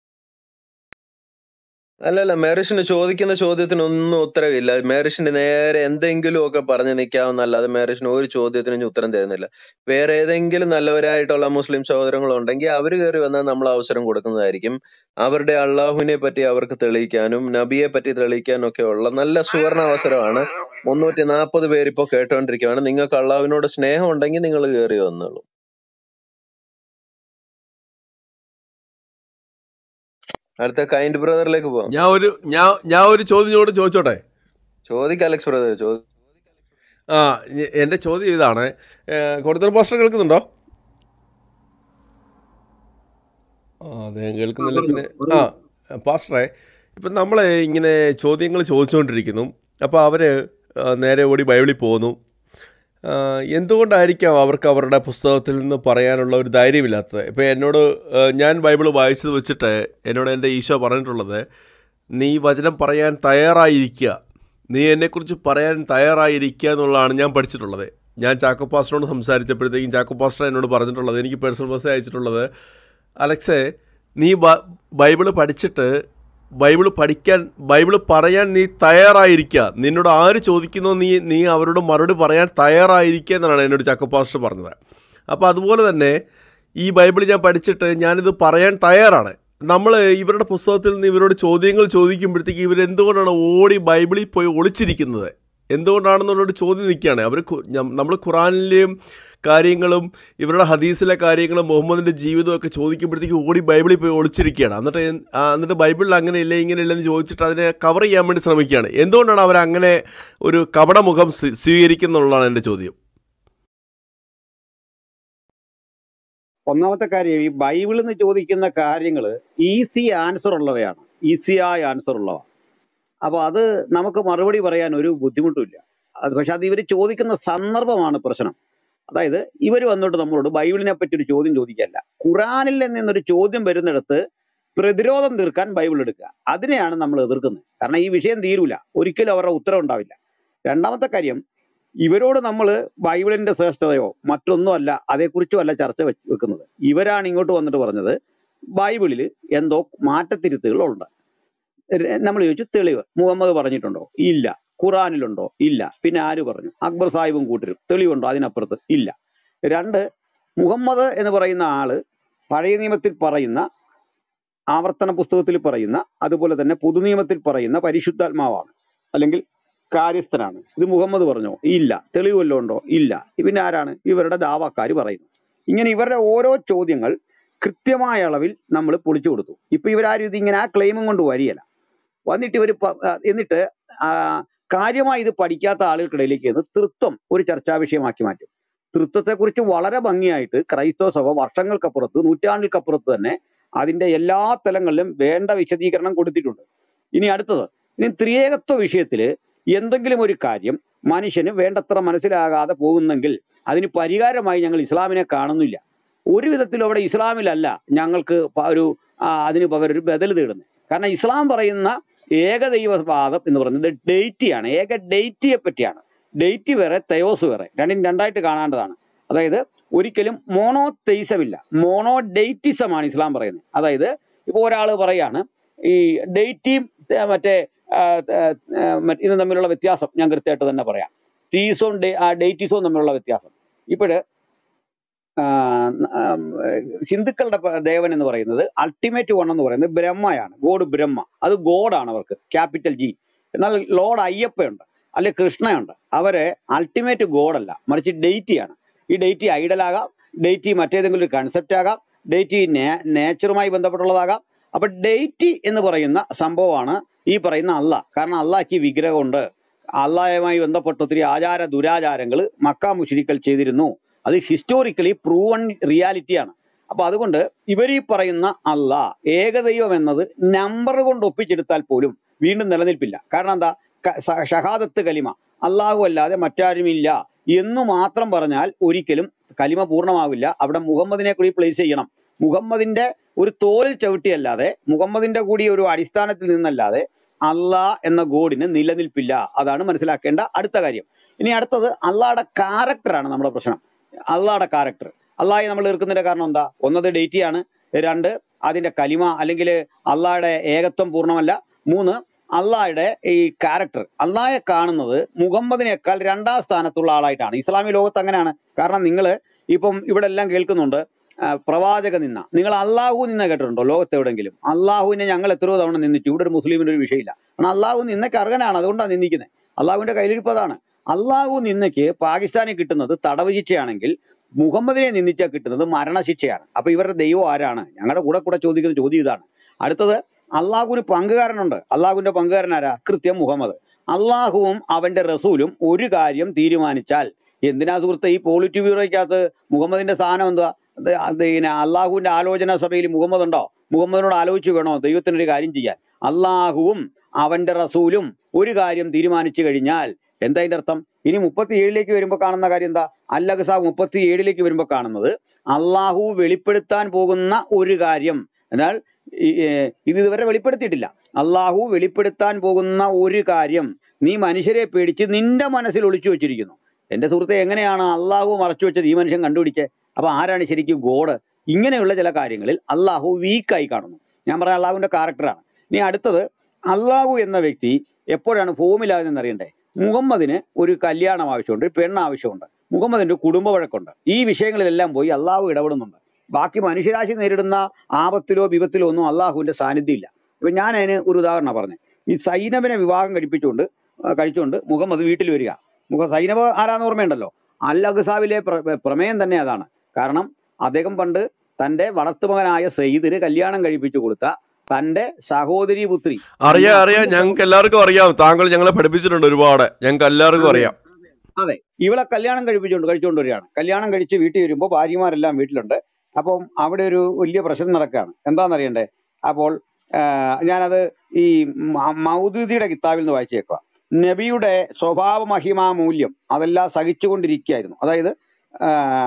അല്ലല്ല മേറിഷിന് ചോദിക്കുന്ന ചോദ്യത്തിന് ഒന്നും ഉത്തരവില്ല മേറിഷിന് നേരെ എന്തെങ്കിലും ഒക്കെ പറഞ്ഞു നിൽക്കാവുന്നല്ലാതെ മേറിഷിന് ഒരു ചോദ്യത്തിനും ഇനി ഉത്തരം തരുന്നില്ല വേറെ ഏതെങ്കിലും നല്ലവരായിട്ടുള്ള മുസ്ലിം സഹോദരങ്ങൾ ഉണ്ടെങ്കിൽ അവർ കയറി വന്നാൽ നമ്മൾ അവസരം കൊടുക്കുന്നതായിരിക്കും അവരുടെ അള്ളാഹുവിനെ പറ്റി അവർക്ക് തെളിയിക്കാനും നബിയെ പറ്റി തെളിയിക്കാനും ഒക്കെ ഉള്ള നല്ല സുവർണ അവസരമാണ് മുന്നൂറ്റി നാൽപ്പത് പേരിപ്പോ കേട്ടോണ്ടിരിക്കുകയാണ് നിങ്ങൾക്ക് അള്ളാഹുവിനോട് സ്നേഹം ഉണ്ടെങ്കിൽ നിങ്ങൾ കയറി വന്നോളൂ അടുത്ത കൈൻഡ് ബ്രദറിലേക്ക് പോവാം ഞാൻ ഒരു ഞാൻ ഞാൻ ഒരു ചോദ്യം കൂടെ ചോദിച്ചോട്ടെ ചോദിക്ക അലക്സ് ബ്രദർ ചോദി ആ ഞ- എൻ്റെ ചോദ്യം ഇതാണ് കൊടുത്തോളം പാസ്റ്റർ കേൾക്കുന്നുണ്ടോ ആ അദ്ദേഹം കേൾക്കുന്നില്ല പിന്നെ ആ പാസ്റ്ററെ ഇപ്പം നമ്മൾ ഇങ്ങനെ ചോദ്യങ്ങൾ ചോദിച്ചുകൊണ്ടിരിക്കുന്നു അപ്പോൾ അവർ നേരെ ഓടി ബൈബിളിൽ പോകുന്നു ആ, എന്തുകൊണ്ടായിരിക്കാം അവർക്ക് അവരുടെ പുസ്തകത്തിൽ നിന്ന് പറയാനുള്ള ഒരു ധൈര്യമില്ലാത്തത് ഇപ്പോൾ എന്നോട് ആ, ഞാൻ ബൈബിൾ വായിച്ചത് വെച്ചിട്ട് എന്നോട് എൻ്റെ ഈശോ പറഞ്ഞിട്ടുള്ളത് നീ വചനം പറയാൻ തയ്യാറായിരിക്കുക നീ എന്നെക്കുറിച്ച് പറയാൻ തയ്യാറായിരിക്കുക എന്നുള്ളതാണ് ഞാൻ പഠിച്ചിട്ടുള്ളത് ഞാൻ ചാക്കോ പാസ്റ്ററിനോട് സംസാരിച്ചപ്പോഴത്തേക്കും ചാക്കോ പാസ്റ്റർ എന്നോട് പറഞ്ഞിട്ടുള്ളത് എനിക്ക് പേഴ്സണൽ മെസ്സേജ് അയച്ചിട്ടുള്ളത് അലക്സേ നീ ബ- ബൈബിള് പഠിച്ചിട്ട് ബൈബിള് പഠിക്കാൻ ബൈബിള് പറയാൻ നീ തയ്യാറായിരിക്കുക നിന്നോട് ആര് ചോദിക്കുന്നോ നീ നീ അവരോട് മറുപടി പറയാൻ തയ്യാറായിരിക്കുക എന്നാണ് എന്നോട് ചാക്കോ പാസ്റ്റർ പറഞ്ഞത് അപ്പോൾ അതുപോലെ തന്നെ ഈ ബൈബിൾ ഞാൻ പഠിച്ചിട്ട് ഞാനിത് പറയാൻ തയ്യാറാണ് നമ്മൾ ഇവരുടെ പുസ്തകത്തിൽ നിന്ന് ഇവരോട് ചോദ്യങ്ങൾ ചോദിക്കുമ്പോഴത്തേക്ക് ഇവരെന്തുകൊണ്ടാണ് ഓടി ബൈബിളിൽ പോയി ഒളിച്ചിരിക്കുന്നത് എന്തുകൊണ്ടാണെന്നുള്ളൊരു ചോദ്യം നിൽക്കുകയാണ് അവർ നമ്മൾ ഖുറാനിലെയും കാര്യങ്ങളും ഇവരുടെ ഹദീസിലെ കാര്യങ്ങളും മുഹമ്മദിൻ്റെ ജീവിതമൊക്കെ ചോദിക്കുമ്പോഴത്തേക്ക് ഓടി ബൈബിളിൽ പോയി ഒളിച്ചിരിക്കുകയാണ് എന്നിട്ട് എൻ- ആ, എന്നിട്ട് ബൈബിളിൽ അങ്ങനെ ഇല്ല ഇങ്ങനെ ഇല്ലെന്ന് ചോദിച്ചിട്ട് അതിനെ കവർ ചെയ്യാൻ വേണ്ടി ശ്രമിക്കുകയാണ് എന്തുകൊണ്ടാണ് അവർ അങ്ങനെ ഒരു കപടമുഖം സ്വീ- സ്വീകരിക്കുന്നുള്ളതാണ് എൻ്റെ ചോദ്യം ഒന്നാമത്തെ കാര്യം ഈ ബൈബിളിൽ നിന്ന് ചോദിക്കുന്ന കാര്യങ്ങൾ ഈസി ആൻസർ ഉള്ളവയാണ് ഈസിയായ ആൻസർ ഉള്ളവ അപ്പൊ അത് നമുക്ക് മറുപടി പറയാൻ ഒരു ബുദ്ധിമുട്ടുമില്ല അത് പക്ഷെ അത് ഇവർ ചോദിക്കുന്ന സന്ദർഭമാണ് പ്രശ്നം അതായത് ഇവർ വന്നിട്ട് നമ്മളോട് ബൈബിളിനെ പറ്റി ഒരു ചോദ്യം ചോദിക്കല്ല ഖുറാനിൽ നിന്നൊരു ചോദ്യം വരുന്നിടത്ത് പ്രതിരോധം തീർക്കാൻ ബൈബിൾ എടുക്കുക അതിനെയാണ് നമ്മൾ എതിർക്കുന്നത് കാരണം ഈ വിഷയം തീരൂല ഒരിക്കലും അവരുടെ ഉത്തരം ഉണ്ടാവില്ല രണ്ടാമത്തെ കാര്യം ഇവരോട് നമ്മൾ ബൈബിളിന്റെ ശ്രേഷ്ഠതയോ മറ്റൊന്നും അല്ല അതേക്കുറിച്ചും അല്ല ചർച്ച വെച്ച് വെക്കുന്നത് ഇവരാണ് ഇങ്ങോട്ട് വന്നിട്ട് പറഞ്ഞത് ബൈബിളിൽ എന്തോ മാറ്റത്തിരുത്തുകളുണ്ട് നമ്മൾ ചോദിച്ചു തെളിവ് മുഹമ്മദ് പറഞ്ഞിട്ടുണ്ടോ ഇല്ല ഖുറാനിലുണ്ടോ ഇല്ല പിന്നെ ആര് പറഞ്ഞു അക്ബർ സാഹിബും കൂട്ടരും തെളിവുണ്ടോ അതിനപ്പുറത്ത് ഇല്ല രണ്ട് മുഹമ്മദ് എന്ന് പറയുന്ന ആള് പഴയ നിയമത്തിൽ പറയുന്ന ആവർത്തന പുസ്തകത്തിൽ പറയുന്ന അതുപോലെ തന്നെ പുതുനിയമത്തിൽ പറയുന്ന പരിശുദ്ധാത്മാവാണ് അല്ലെങ്കിൽ കാര്യസ്ഥനാണ് ഇത് മുഹമ്മദ് പറഞ്ഞോ ഇല്ല തെളിവ് വല്ലതും ഉണ്ടോ ഇല്ല പിന്നെ ആരാണ് ഇവരുടെ ദാവാക്കാർ പറയുന്നു ഇങ്ങനെ ഇവരുടെ ഓരോ ചോദ്യങ്ങൾ കൃത്യമായ അളവിൽ നമ്മൾ പൊളിച്ചു കൊടുത്തു ഇപ്പൊ ഇവരാരും ഇത് ഇങ്ങനെ ആ ക്ലെയിമും കൊണ്ട് വരികയില്ല വന്നിട്ട് ഇവർ എന്നിട്ട് ആ, കാര്യമായി ഇത് പഠിക്കാത്ത ആളുകൾക്കിടയിലേക്ക് ചെന്ന് തൃത്വം ഒരു ചർച്ചാ വിഷയമാക്കി മാറ്റും തൃത്വത്തെക്കുറിച്ച് വളരെ ഭംഗിയായിട്ട് ക്രൈസ്തവ സഭ വർഷങ്ങൾക്കപ്പുറത്ത് നൂറ്റാണ്ടുകൾക്കപ്പുറത്ത് തന്നെ അതിന്റെ എല്ലാ തലങ്ങളിലും വേണ്ട വിശദീകരണം കൊടുത്തിട്ടുണ്ട് ഇനി അടുത്തത് ഇനി ത്രിയേകത്വ വിഷയത്തില് എന്തെങ്കിലും ഒരു കാര്യം മനുഷ്യന് വേണ്ടത്ര മനസ്സിലാകാതെ പോകുന്നെങ്കിൽ അതിന് പരിഹാരമായി ഞങ്ങൾ ഇസ്ലാമിനെ കാണുന്നില്ല ഒരു വിധത്തിലും അവിടെ ഇസ്ലാമിലല്ല ഞങ്ങൾക്ക് പ- ഒരു ആ, അതിന് പകരം ഒരു ബദൽ തേടുന്നത് കാരണം ഇസ്ലാം പറയുന്ന ഏകദൈവവാദം എന്ന് പറയുന്നത് ഡേറ്റിയാണ് ഏക ഡേറ്റിയെ പറ്റിയാണ് ഡേറ്റ് വേറെ തെയോസ് വേറെ രണ്ടും രണ്ടായിട്ട് കാണേണ്ടതാണ് അതായത് ഒരിക്കലും മോണോ തെയ്സമില്ല മോണോ ഡേറ്റിസമാണ് ഇസ്ലാം പറയുന്നത് അതായത് ഇപ്പൊ ഒരാൾ പറയാണ് ഈ ഡേറ്റിയും ഏർ മറ്റേ ആ, ആ, ആ, മറ്റ് ഇതും തമ്മിലുള്ള വ്യത്യാസം ഞാൻ കൃത്യമായിട്ട് തന്നെ പറയാം ടീസോൺ ഡേറ്റിസോൺ തമ്മിലുള്ള വ്യത്യാസം ഇപ്പോഴ് ഹിന്ദുക്കളുടെ പ- ദേവൻ എന്ന് പറയുന്നത് അൾട്ടിമേറ്റ് വൺ എന്ന് പറയുന്നത് ബ്രഹ്മയാണ് ഗോഡ് ബ്രഹ്മ അത് ഗോഡാണ് അവർക്ക് ക്യാപിറ്റൽ ജി എന്നാൽ ലോർഡ് അയ്യപ്പയുണ്ട് അല്ലെ കൃഷ്ണയുണ്ട് അവരെ അൾട്ടിമേറ്റ് ഗോഡല്ല മറിച്ച് ഡെയ്റ്റിയാണ് ഈ ഡെയ്റ്റി ഐഡലാകാം ഡെയ്റ്റി മറ്റേതെങ്കിലും ഒരു കൺസെപ്റ്റ് ആകാം ഡെയ്റ്റി നേച്ചറുമായി ബന്ധപ്പെട്ടുള്ളതാകാം അപ്പൊ ഡെയ്റ്റി എന്ന് പറയുന്ന സംഭവമാണ് ഈ പറയുന്ന അല്ല കാരണം അള്ളാഹ്ക്ക് വിഗ്രഹമുണ്ട് അള്ളാഹുമായി ബന്ധപ്പെട്ട് ഒത്തിരി ആചാര ദുരാചാരങ്ങൾ മക്ക മുഷിരിക്കൽ ചെയ്തിരുന്നു അത് ഹിസ്റ്റോറിക്കലി പ്രൂവൺ റിയാലിറ്റിയാണ് അപ്പൊ അതുകൊണ്ട് ഇവർ ഈ പറയുന്ന അല്ല ഏകദൈവം എന്നത് നമ്പർ കൊണ്ട് ഒപ്പിച്ചെടുത്താൽ പോലും വീണ്ടും നിലനിൽപ്പില്ല കാരണം എന്താ ക- സ- ഷഹാദത്ത് കലിമ അള്ളാഹു അല്ലാതെ മറ്റാരുമില്ല എന്ന് മാത്രം പറഞ്ഞാൽ ഒരിക്കലും കലിമ പൂർണ്ണമാവില്ല അവിടെ മുഹമ്മദിനെ കൂടി പ്ലേസ് ചെയ്യണം മുഹമ്മദിന്റെ ഒരു തോലിൽ ചവിട്ടിയല്ലാതെ മുഹമ്മദിന്റെ കൂടി ഒരു അടിസ്ഥാനത്തിൽ നിന്നല്ലാതെ അള്ളാ എന്ന ഗോഡിന് നിലനിൽപ്പില്ല അതാണ് മനസ്സിലാക്കേണ്ട അടുത്ത കാര്യം ഇനി അടുത്തത് അള്ളാഹയുടെ ക്യാരക്ടറാണ് നമ്മുടെ പ്രശ്നം അള്ളാഹയുടെ ക്യാരക്ടർ അള്ളാഹെ നമ്മൾ എതിർക്കുന്നതിന്റെ കാരണം എന്താ ഒന്നത് ഡേറ്റിയാണ് രണ്ട് അതിന്റെ കലിമ അല്ലെങ്കിൽ അള്ളാഹയുടെ ഏകത്വം പൂർണ്ണമല്ല മൂന്ന് അള്ളാഹയുടെ ഈ ക്യാരക്ടർ അള്ളാഹെ കാണുന്നത് മുഹമ്മദിനേക്കാൾ രണ്ടാം സ്ഥാനത്തുള്ള ആളായിട്ടാണ് ഇസ്ലാമിക ലോകത്ത് അങ്ങനെയാണ് കാരണം നിങ്ങൾ ഇപ്പം ഇവിടെ എല്ലാം കേൾക്കുന്നുണ്ട് ആ, പ്രവാചക നിന്ന നിങ്ങൾ അള്ളാഹു നിന്ന കേട്ടിട്ടുണ്ടോ ലോകത്ത് എവിടെങ്കിലും അള്ളാഹുവിനെ ഞങ്ങൾ എത്രയോ തവണ നിന്നിച്ചു ഇവിടെ ഒരു മുസ്ലിമിന് ഒരു വിഷയമില്ല കാരണം അള്ളാഹു നിന്നയ്ക്ക് അർഹനാണ് അതുകൊണ്ടാണ് നിന്ദിക്കുന്നത് അള്ളാഹുവിന്റെ കയ്യിലിരിപ്പ് അതാണ് അള്ളാഹു നിന്നയ്ക്ക് പാകിസ്ഥാനിൽ കിട്ടുന്നത് തടവ് ശിക്ഷയാണെങ്കിൽ മുഹമ്മദിനെ നിന്ദിച്ചാൽ കിട്ടുന്നത് മരണശിക്ഷയാണ് അപ്പൊ ഇവരുടെ ദൈവം ആരാണ് ഞങ്ങളുടെ കൂടെ കൂടെ ചോദിക്കുന്ന ചോദ്യം ഇതാണ് അടുത്തത് അള്ളാഹുവിന് പങ്കുകാരനുണ്ട് അള്ളാഹുവിന്റെ പങ്കുകാരൻ ആരാ കൃത്യം മുഹമ്മദ് അള്ളാഹുവും അവന്റെ റസൂലും ഒരു കാര്യം തീരുമാനിച്ചാൽ എന്തിനാ സുഹൃത്തെ ഈ പോളിറ്റ് ബ്യൂറോയ്ക്കകത്ത് മുഹമ്മദിന്റെ സ്ഥാനം എന്തുവാ അത് അത് പിന്നെ അള്ളാഹുവിന്റെ ആലോചന സഭയിൽ മുഹമ്മദ് ഉണ്ടോ മുഹമ്മദിനോട് ആലോചിച്ച് വേണോ ദൈവത്തിനൊരു കാര്യം ചെയ്യാൻ അള്ളാഹുവും അവന്റെ റസൂലും ഒരു കാര്യം തീരുമാനിച്ചു കഴിഞ്ഞാൽ എന്താ അതിന്റെ അർത്ഥം ഇനി മുപ്പത്തി ഏഴിലേക്ക് വരുമ്പോൾ കാണുന്ന കാര്യം എന്താ അല്ലഖസാബ് മുപ്പത്തി ഏഴിലേക്ക് വരുമ്പോൾ കാണുന്നത് അള്ളാഹു വെളിപ്പെടുത്താൻ പോകുന്ന ഒരു കാര്യം എന്നാൽ ഈ- ഏ, ഇത് ഇതുവരെ വെളിപ്പെടുത്തിയിട്ടില്ല അള്ളാഹു വെളിപ്പെടുത്താൻ പോകുന്ന ഒരു കാര്യം നീ മനുഷ്യരെ പേടിച്ച് നിന്റെ മനസ്സിൽ ഒളിച്ചു വെച്ചിരിക്കുന്നു എന്റെ സുഹൃത്തെ എങ്ങനെയാണ് അള്ളാഹു മറച്ചു വെച്ചത് ഈ മനുഷ്യൻ കണ്ടുപിടിച്ചത് അപ്പൊ ആരാണ് ശരിക്കും ഗോഡ് ഇങ്ങനെയുള്ള ചില കാര്യങ്ങളിൽ അള്ളാഹു വീക്കായി കാണുന്നു ഞാൻ പറഞ്ഞ അള്ളാഹുവിന്റെ ക്യാരക്ടറാണ് ഇനി അടുത്തത് അള്ളാഹു എന്ന വ്യക്തി എപ്പോഴാണ് ഭൂമിയിലാകുന്നതെന്ന് അറിയണ്ടേ മുഹമ്മദിന് ഒരു കല്യാണം ആവശ്യമുണ്ട് ഒരു പെണ്ണ് ആവശ്യമുണ്ട് മുഹമ്മദിന്റെ ഒരു കുടുംബ വഴക്കുണ്ട് ഈ വിഷയങ്ങളിലെല്ലാം പോയി അള്ളാഹു ഇടപെടുന്നുണ്ട് ബാക്കി മനുഷ്യരാശി നേരിടുന്ന ആപത്തിലോ വിപത്തിലോ ഒന്നും അള്ളാഹുവിന്റെ സാന്നിധ്യം ഇല്ല ഇപ്പൊ ഞാൻ അതിന് ഒരു ഉദാഹരണം പറഞ്ഞു ഈ സൈനബിനെ വിവാഹം കഴിപ്പിച്ചുകൊണ്ട് ആ, കഴിച്ചുകൊണ്ട് മുഹമ്മദ് വീട്ടിൽ വരിക മുഖ സൈനബ് ആരാന്ന് ഓർമ്മയുണ്ടല്ലോ അൽ അഖ്സാവിലെ പ്ര- പ്രമേയം തന്നെ അതാണ് കാരണം അദ്ദേഹം പണ്ട് തന്റെ വളർത്തുമകനായ സയ്യിദിന് കല്യാണം കഴിപ്പിച്ചു കൊടുത്ത തന്റെ സഹോദരി പുത്രി തന്റെ അറിയാം അറിയാം അപ്പന്റെ ഞങ്ങൾക്ക് എല്ലാവർക്കും അറിയാം താങ്കൾ ഞങ്ങളെ പഠിപ്പിച്ചിട്ടുണ്ട് ഒരുപാട് ഞങ്ങൾക്ക് എല്ലാവർക്കും അതെ അറിയാം അതെ ഇവളെ കല്യാണം കഴിപ്പിച്ചുകൊണ്ട് കഴിച്ചുകൊണ്ട് വരികയാണ് കല്യാണം കഴിച്ച് വീട്ടിൽ വരുമ്പോൾ ഭാര്യമാരെല്ലാം വീട്ടിലുണ്ട് അപ്പം അവിടെ ഒരു വലിയ പ്രശ്നം നടക്കുകയാണ് എന്താണെന്നറിയണ്ടേ അപ്പോൾ ആ, ഞാനത് ഈ മ- മൗദൂദിയുടെ കിതാബിൽ നിന്ന് വായിച്ചേക്കുക നബിയുടെ സ്വഭാവ മഹിമാ മൂല്യം അതെല്ലാം സഹിച്ചുകൊണ്ടിരിക്കുകയായിരുന്നു അതായത് ആ,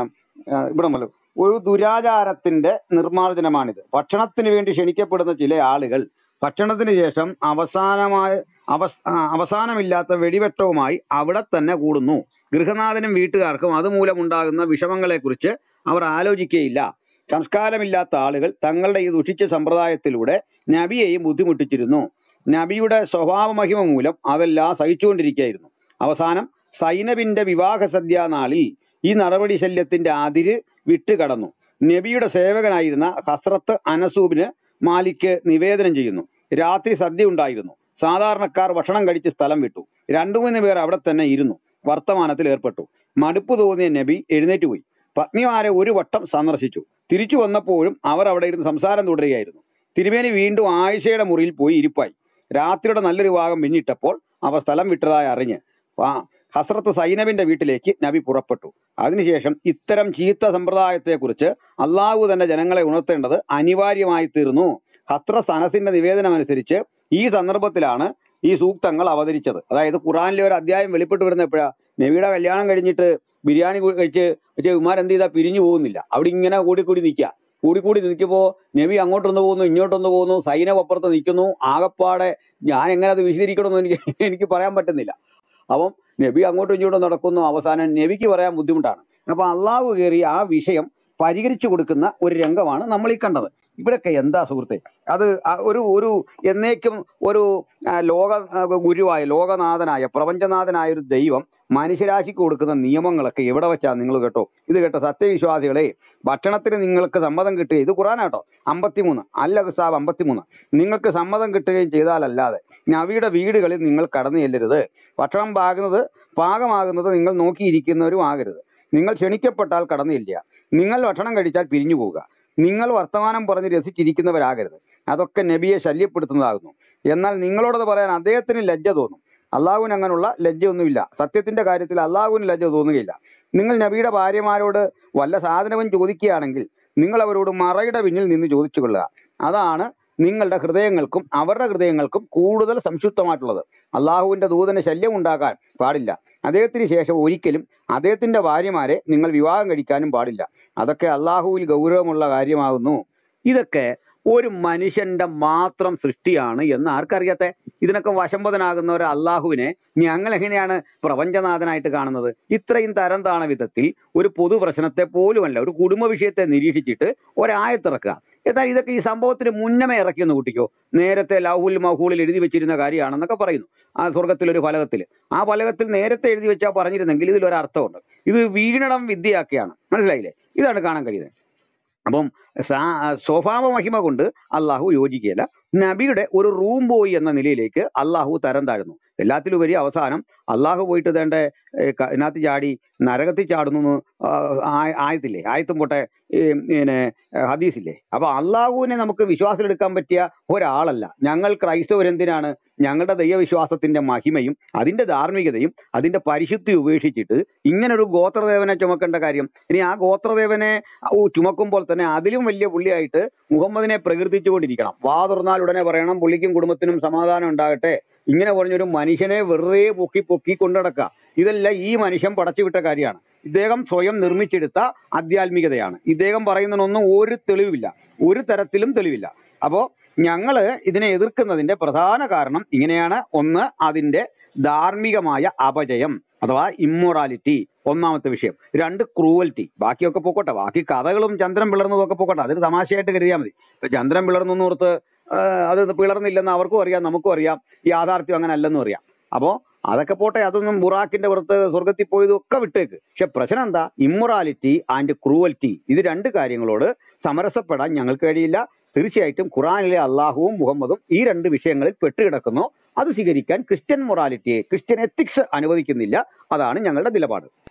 ആ, ഇവിടെ മുതൽ ഒരു ദുരാചാരത്തിന്റെ നിർമ്മാർജ്ജനമാണിത് ഭക്ഷണത്തിന് വേണ്ടി ക്ഷണിക്കപ്പെടുന്ന ചില ആളുകൾ ഭക്ഷണത്തിന് ശേഷം അവസാനമായ അവസ് ആ, അവസാനമില്ലാത്ത വെടിവെട്ടവുമായി അവിടെ തന്നെ കൂടുന്നു ഗൃഹനാഥനും വീട്ടുകാർക്കും അതുമൂലമുണ്ടാകുന്ന വിഷമങ്ങളെക്കുറിച്ച് അവർ ആലോചിക്കുകയില്ല സംസ്കാരമില്ലാത്ത ആളുകൾ തങ്ങളുടെ ഈ ദുഷിച്ച സമ്പ്രദായത്തിലൂടെ നബിയെയും ബുദ്ധിമുട്ടിച്ചിരുന്നു നബിയുടെ സ്വഭാവ മഹിമ മൂലം അതെല്ലാം സഹിച്ചുകൊണ്ടിരിക്കുകയായിരുന്നു അവസാനം സൈനബിന്റെ വിവാഹ സദ്യ നാളിൽ ഈ നടപടി ശല്യത്തിന്റെ അതിര് വിട്ടുകടന്നു നബിയുടെ സേവകനായിരുന്ന ഹസ്രത്ത് അനസൂബിന് മാലിക്ക് നിവേദനം ചെയ്യുന്നു രാത്രി സദ്യ ഉണ്ടായിരുന്നു സാധാരണക്കാർ ഭക്ഷണം കഴിച്ച് സ്ഥലം വിട്ടു രണ്ടു മൂന്ന് പേർ അവിടെ തന്നെ ഇരുന്നു വർത്തമാനത്തിൽ ഏർപ്പെട്ടു മടുപ്പ് തോന്നിയ നബി എഴുന്നേറ്റ് പോയി പത്നിമാരെ ഒരു വട്ടം സന്ദർശിച്ചു തിരിച്ചു വന്നപ്പോഴും അവർ അവിടെ ഇരുന്ന് സംസാരം തുടരുകയായിരുന്നു തിരുമേനി വീണ്ടും ആയിഷയുടെ മുറിയിൽ പോയി ഇരിപ്പായി രാത്രിയുടെ നല്ലൊരു ഭാഗം പിന്നിട്ടപ്പോൾ അവർ സ്ഥലം വിട്ടതായി അറിഞ്ഞ് ആ ഹസ്രത്ത് സൈനബിന്റെ വീട്ടിലേക്ക് നബി പുറപ്പെട്ടു അതിനുശേഷം ഇത്തരം ചീത്ത സമ്പ്രദായത്തെക്കുറിച്ച് അള്ളാഹു തന്നെ ജനങ്ങളെ ഉണർത്തേണ്ടത് അനിവാര്യമായി തീർന്നു ഹസ്രത്ത് അനസിന്റെ നിവേദനം അനുസരിച്ച് ഈ സന്ദർഭത്തിലാണ് ഈ സൂക്തങ്ങൾ അവതരിച്ചത് അതായത് ഖുറാനിലെ ഒരു അധ്യായം വെളിപ്പെട്ട് വരുന്ന എപ്പോഴാ നബിയുടെ കല്യാണം കഴിഞ്ഞിട്ട് ബിരിയാണി കു- കഴിച്ച് പക്ഷേ ഉമാർ എന്ത് ചെയ്താൽ പിരിഞ്ഞു പോകുന്നില്ല അവിടെ ഇങ്ങനെ കൂടിക്കൂടി നിൽക്കുക കൂടിക്കൂടി നിൽക്കുമ്പോൾ നബി അങ്ങോട്ടൊന്ന് പോകുന്നു ഇങ്ങോട്ടൊന്ന് പോകുന്നു സൈനവ് അപ്പുറത്ത് നിൽക്കുന്നു ആകപ്പാടെ ഞാൻ എങ്ങനെ അത് വിശദീകരിക്കണമെന്ന് എനിക്ക് എനിക്ക് പറയാൻ പറ്റുന്നില്ല അപ്പം നബി അങ്ങോട്ടും ഇങ്ങോട്ടും നടക്കുന്നു അവസാനം നബിക്ക് പറയാൻ ബുദ്ധിമുട്ടാണ് അപ്പൊ അള്ളാഹു കയറി ആ വിഷയം പരിഹരിച്ചു കൊടുക്കുന്ന ഒരു രംഗമാണ് നമ്മൾ ഈ കണ്ടത് ഇവിടെയൊക്കെ എന്താ സുഹൃത്തെ അത് ആ ഒരു ഒരു എന്നേക്കും ഒരു ആ, ലോക ആ, ഗുരുവായ ലോകനാഥനായ പ്രപഞ്ചനാഥനായ ഒരു ദൈവം മനുഷ്യരാശിക്ക് കൊടുക്കുന്ന നിയമങ്ങളൊക്കെ എവിടെ വെച്ചാ നിങ്ങൾ കേട്ടോ ഇത് കേട്ടോ സത്യവിശ്വാസികളെ ഭക്ഷണത്തിന് നിങ്ങൾക്ക് സമ്മതം കിട്ടുക ഇത് ഖുറാനാട്ടോ അമ്പത്തിമൂന്ന് അല്ല സാബ് അമ്പത്തിമൂന്ന് നിങ്ങൾക്ക് സമ്മതം കിട്ടുകയും ചെയ്താലല്ലാതെ നവിയുടെ വീടുകളിൽ നിങ്ങൾ കടന്നു ചെല്ലരുത് ഭക്ഷണം പാകുന്നത് പാകമാകുന്നത് നിങ്ങൾ നോക്കിയിരിക്കുന്നവരും ആകരുത് നിങ്ങൾ ക്ഷണിക്കപ്പെട്ടാൽ കടന്നു ചെല്ലുക നിങ്ങൾ ഭക്ഷണം കഴിച്ചാൽ പിരിഞ്ഞു പോവുക നിങ്ങൾ വർത്തമാനം പറഞ്ഞ് രസിച്ചിരിക്കുന്നവരാകരുത് അതൊക്കെ നബിയെ ശല്യപ്പെടുത്തുന്നതാകുന്നു എന്നാൽ നിങ്ങളോടത് പറയാൻ അദ്ദേഹത്തിന് ലജ്ജ തോന്നും അള്ളാഹുവിന് അങ്ങനെയുള്ള ലജ്ജയൊന്നുമില്ല സത്യത്തിന്റെ കാര്യത്തിൽ അള്ളാഹുവിന് ലജ്ജ തോന്നുകയില്ല നിങ്ങൾ നബിയുടെ ഭാര്യമാരോട് വല്ല സാധനവും ചോദിക്കുകയാണെങ്കിൽ നിങ്ങൾ അവരോട് മറയുടെ പിന്നിൽ നിന്ന് ചോദിച്ചു കൊള്ളുക അതാണ് നിങ്ങളുടെ ഹൃദയങ്ങൾക്കും അവരുടെ ഹൃദയങ്ങൾക്കും കൂടുതൽ സംശുദ്ധമായിട്ടുള്ളത് അള്ളാഹുവിന്റെ ദൂതന് ശല്യം ഉണ്ടാകാൻ പാടില്ല അദ്ദേഹത്തിന് ശേഷം ഒരിക്കലും അദ്ദേഹത്തിന്റെ ഭാര്യമാരെ നിങ്ങൾ വിവാഹം കഴിക്കാനും പാടില്ല അതൊക്കെ അള്ളാഹുവിൽ ഗൗരവമുള്ള കാര്യമാകുന്നു ഇതൊക്കെ ഒരു മനുഷ്യന്റെ മാത്രം സൃഷ്ടിയാണ് എന്ന് ആർക്കറിയാത്തെ ഇതിനൊക്കെ വശംബദനാകുന്ന ഒരു അള്ളാഹുവിനെ ഞങ്ങൾ എങ്ങനെയാണ് പ്രപഞ്ചനാഥനായിട്ട് കാണുന്നത് ഇത്രയും തരം താണ വിധത്തിൽ ഒരു പൊതു പ്രശ്നത്തെ പോലുമല്ല ഒരു കുടുംബ വിഷയത്തെ നിരീക്ഷിച്ചിട്ട് ഒരായത്തിറക്കുക എന്നാൽ ഇതൊക്കെ ഈ സംഭവത്തിന് മുന്നമേ ഇറക്കിയെന്ന് കൂട്ടിക്കോ നേരത്തെ ലഹുൽ മഹൂളിൽ എഴുതി വെച്ചിരുന്ന കാര്യമാണെന്നൊക്കെ പറയുന്നു ആ സ്വർഗത്തിലൊരു ഫലകത്തിൽ ആ ഫലകത്തിൽ നേരത്തെ എഴുതി വെച്ചാൽ പറഞ്ഞിരുന്നെങ്കിൽ ഇതിലൊരർത്ഥമുണ്ട് ഇത് വീണടം വിദ്യയാക്കിയാണ് മനസ്സിലായില്ലേ ഇതാണ് കാണാൻ കഴിയുന്നത് അപ്പം സാ- സ്വഭാവ മഹിമ കൊണ്ട് അള്ളാഹു യോജിക്കുകയില്ല നബിയുടെ ഒരു റൂം ബോയ് എന്ന നിലയിലേക്ക് അള്ളാഹു തരം താഴ്ന്നു എല്ലാത്തിലുപരി അവസാനം അള്ളാഹു പോയിട്ട് തേണ്ട ഇതിനകത്ത് ചാടി നരകത്തിൽ ചാടുന്നു എന്ന് ആ, ആയ- ആയത്തില്ലേ ആയത്തും പോട്ടെ ഈ പിന്നെ ഹദീസില്ലേ അപ്പൊ അള്ളാഹുവിനെ നമുക്ക് വിശ്വാസത്തിലെടുക്കാൻ പറ്റിയ ഒരാളല്ല ഞങ്ങൾ ക്രൈസ്തവരെന്തിനാണ് ഞങ്ങളുടെ ദൈവവിശ്വാസത്തിന്റെ മഹിമയും അതിന്റെ ധാർമ്മികതയും അതിന്റെ പരിശുദ്ധി ഉപേക്ഷിച്ചിട്ട് ഇങ്ങനൊരു ഗോത്രദേവനെ ചുമക്കേണ്ട കാര്യം ഇനി ആ ഗോത്രദേവനെ ഊ, ചുമക്കുമ്പോൾ തന്നെ അതിലും വലിയ പുള്ളിയായിട്ട് മുഹമ്മദിനെ പ്രകീർത്തിച്ചുകൊണ്ടിരിക്കണം വാ തുറന്നാൽ ഉടനെ പറയണം പുള്ളിക്കും കുടുംബത്തിനും സമാധാനം ഉണ്ടാകട്ടെ ഇങ്ങനെ പറഞ്ഞൊരു മനുഷ്യനെ വെറുതെ പൊക്കി പൊക്കി കൊണ്ടുനടക്കുക ഇതെല്ലാം ഈ മനുഷ്യൻ പടച്ചുവിട്ട കാര്യമാണ് ഇദ്ദേഹം സ്വയം നിർമ്മിച്ചെടുത്ത ആധ്യാത്മികതയാണ് ഇദ്ദേഹം പറയുന്നതിനൊന്നും ഒരു തെളിവില്ല ഒരു തരത്തിലും തെളിവില്ല അപ്പോ ഞങ്ങള് ഇതിനെ എതിർക്കുന്നതിന്റെ പ്രധാന കാരണം ഇങ്ങനെയാണ് ഒന്ന് അതിന്റെ ധാർമ്മികമായ അപജയം അഥവാ ഇമ്മൊറാലിറ്റി ഒന്നാമത്തെ വിഷയം രണ്ട് ക്രൂവൽറ്റി ബാക്കിയൊക്കെ പോക്കോട്ടെ ബാക്കി കഥകളും ചന്ദ്രൻ പിളർന്നതും ഒക്കെ പോക്കോട്ടെ അതൊരു തമാശയായിട്ട് കരുതിയാൽ മതി ഇപ്പൊ ചന്ദ്രൻ പിളർന്നു എന്ന് ഓർത്ത് ആ, അത് പിളർന്നില്ലെന്ന് അവർക്കും അറിയാം നമുക്കും അറിയാം യാഥാർത്ഥ്യം അങ്ങനെ അല്ലെന്നും അറിയാം അപ്പോ അതൊക്കെ പോട്ടെ അതൊന്നും ബുറാക്കിന്റെ പുറത്ത് സ്വർഗത്തിൽ പോയതും ഒക്കെ വിട്ടേക്ക് പക്ഷെ പ്രശ്നം എന്താ ഇമ്മൊറാലിറ്റി ആൻഡ് ക്രൂവൽറ്റി ഇത് രണ്ട് കാര്യങ്ങളോട് സമരസപ്പെടാൻ ഞങ്ങൾക്ക് കഴിയില്ല തീർച്ചയായിട്ടും ഖുറാനിലെ അള്ളാഹുവും മുഹമ്മദും ഈ രണ്ട് വിഷയങ്ങളിൽ പെട്ടുകിടക്കുന്നു അത് സ്വീകരിക്കാൻ ക്രിസ്ത്യൻ മൊറാലിറ്റിയെ ക്രിസ്ത്യൻ എത്തിക്സ് അനുവദിക്കുന്നില്ല അതാണ് ഞങ്ങളുടെ നിലപാട്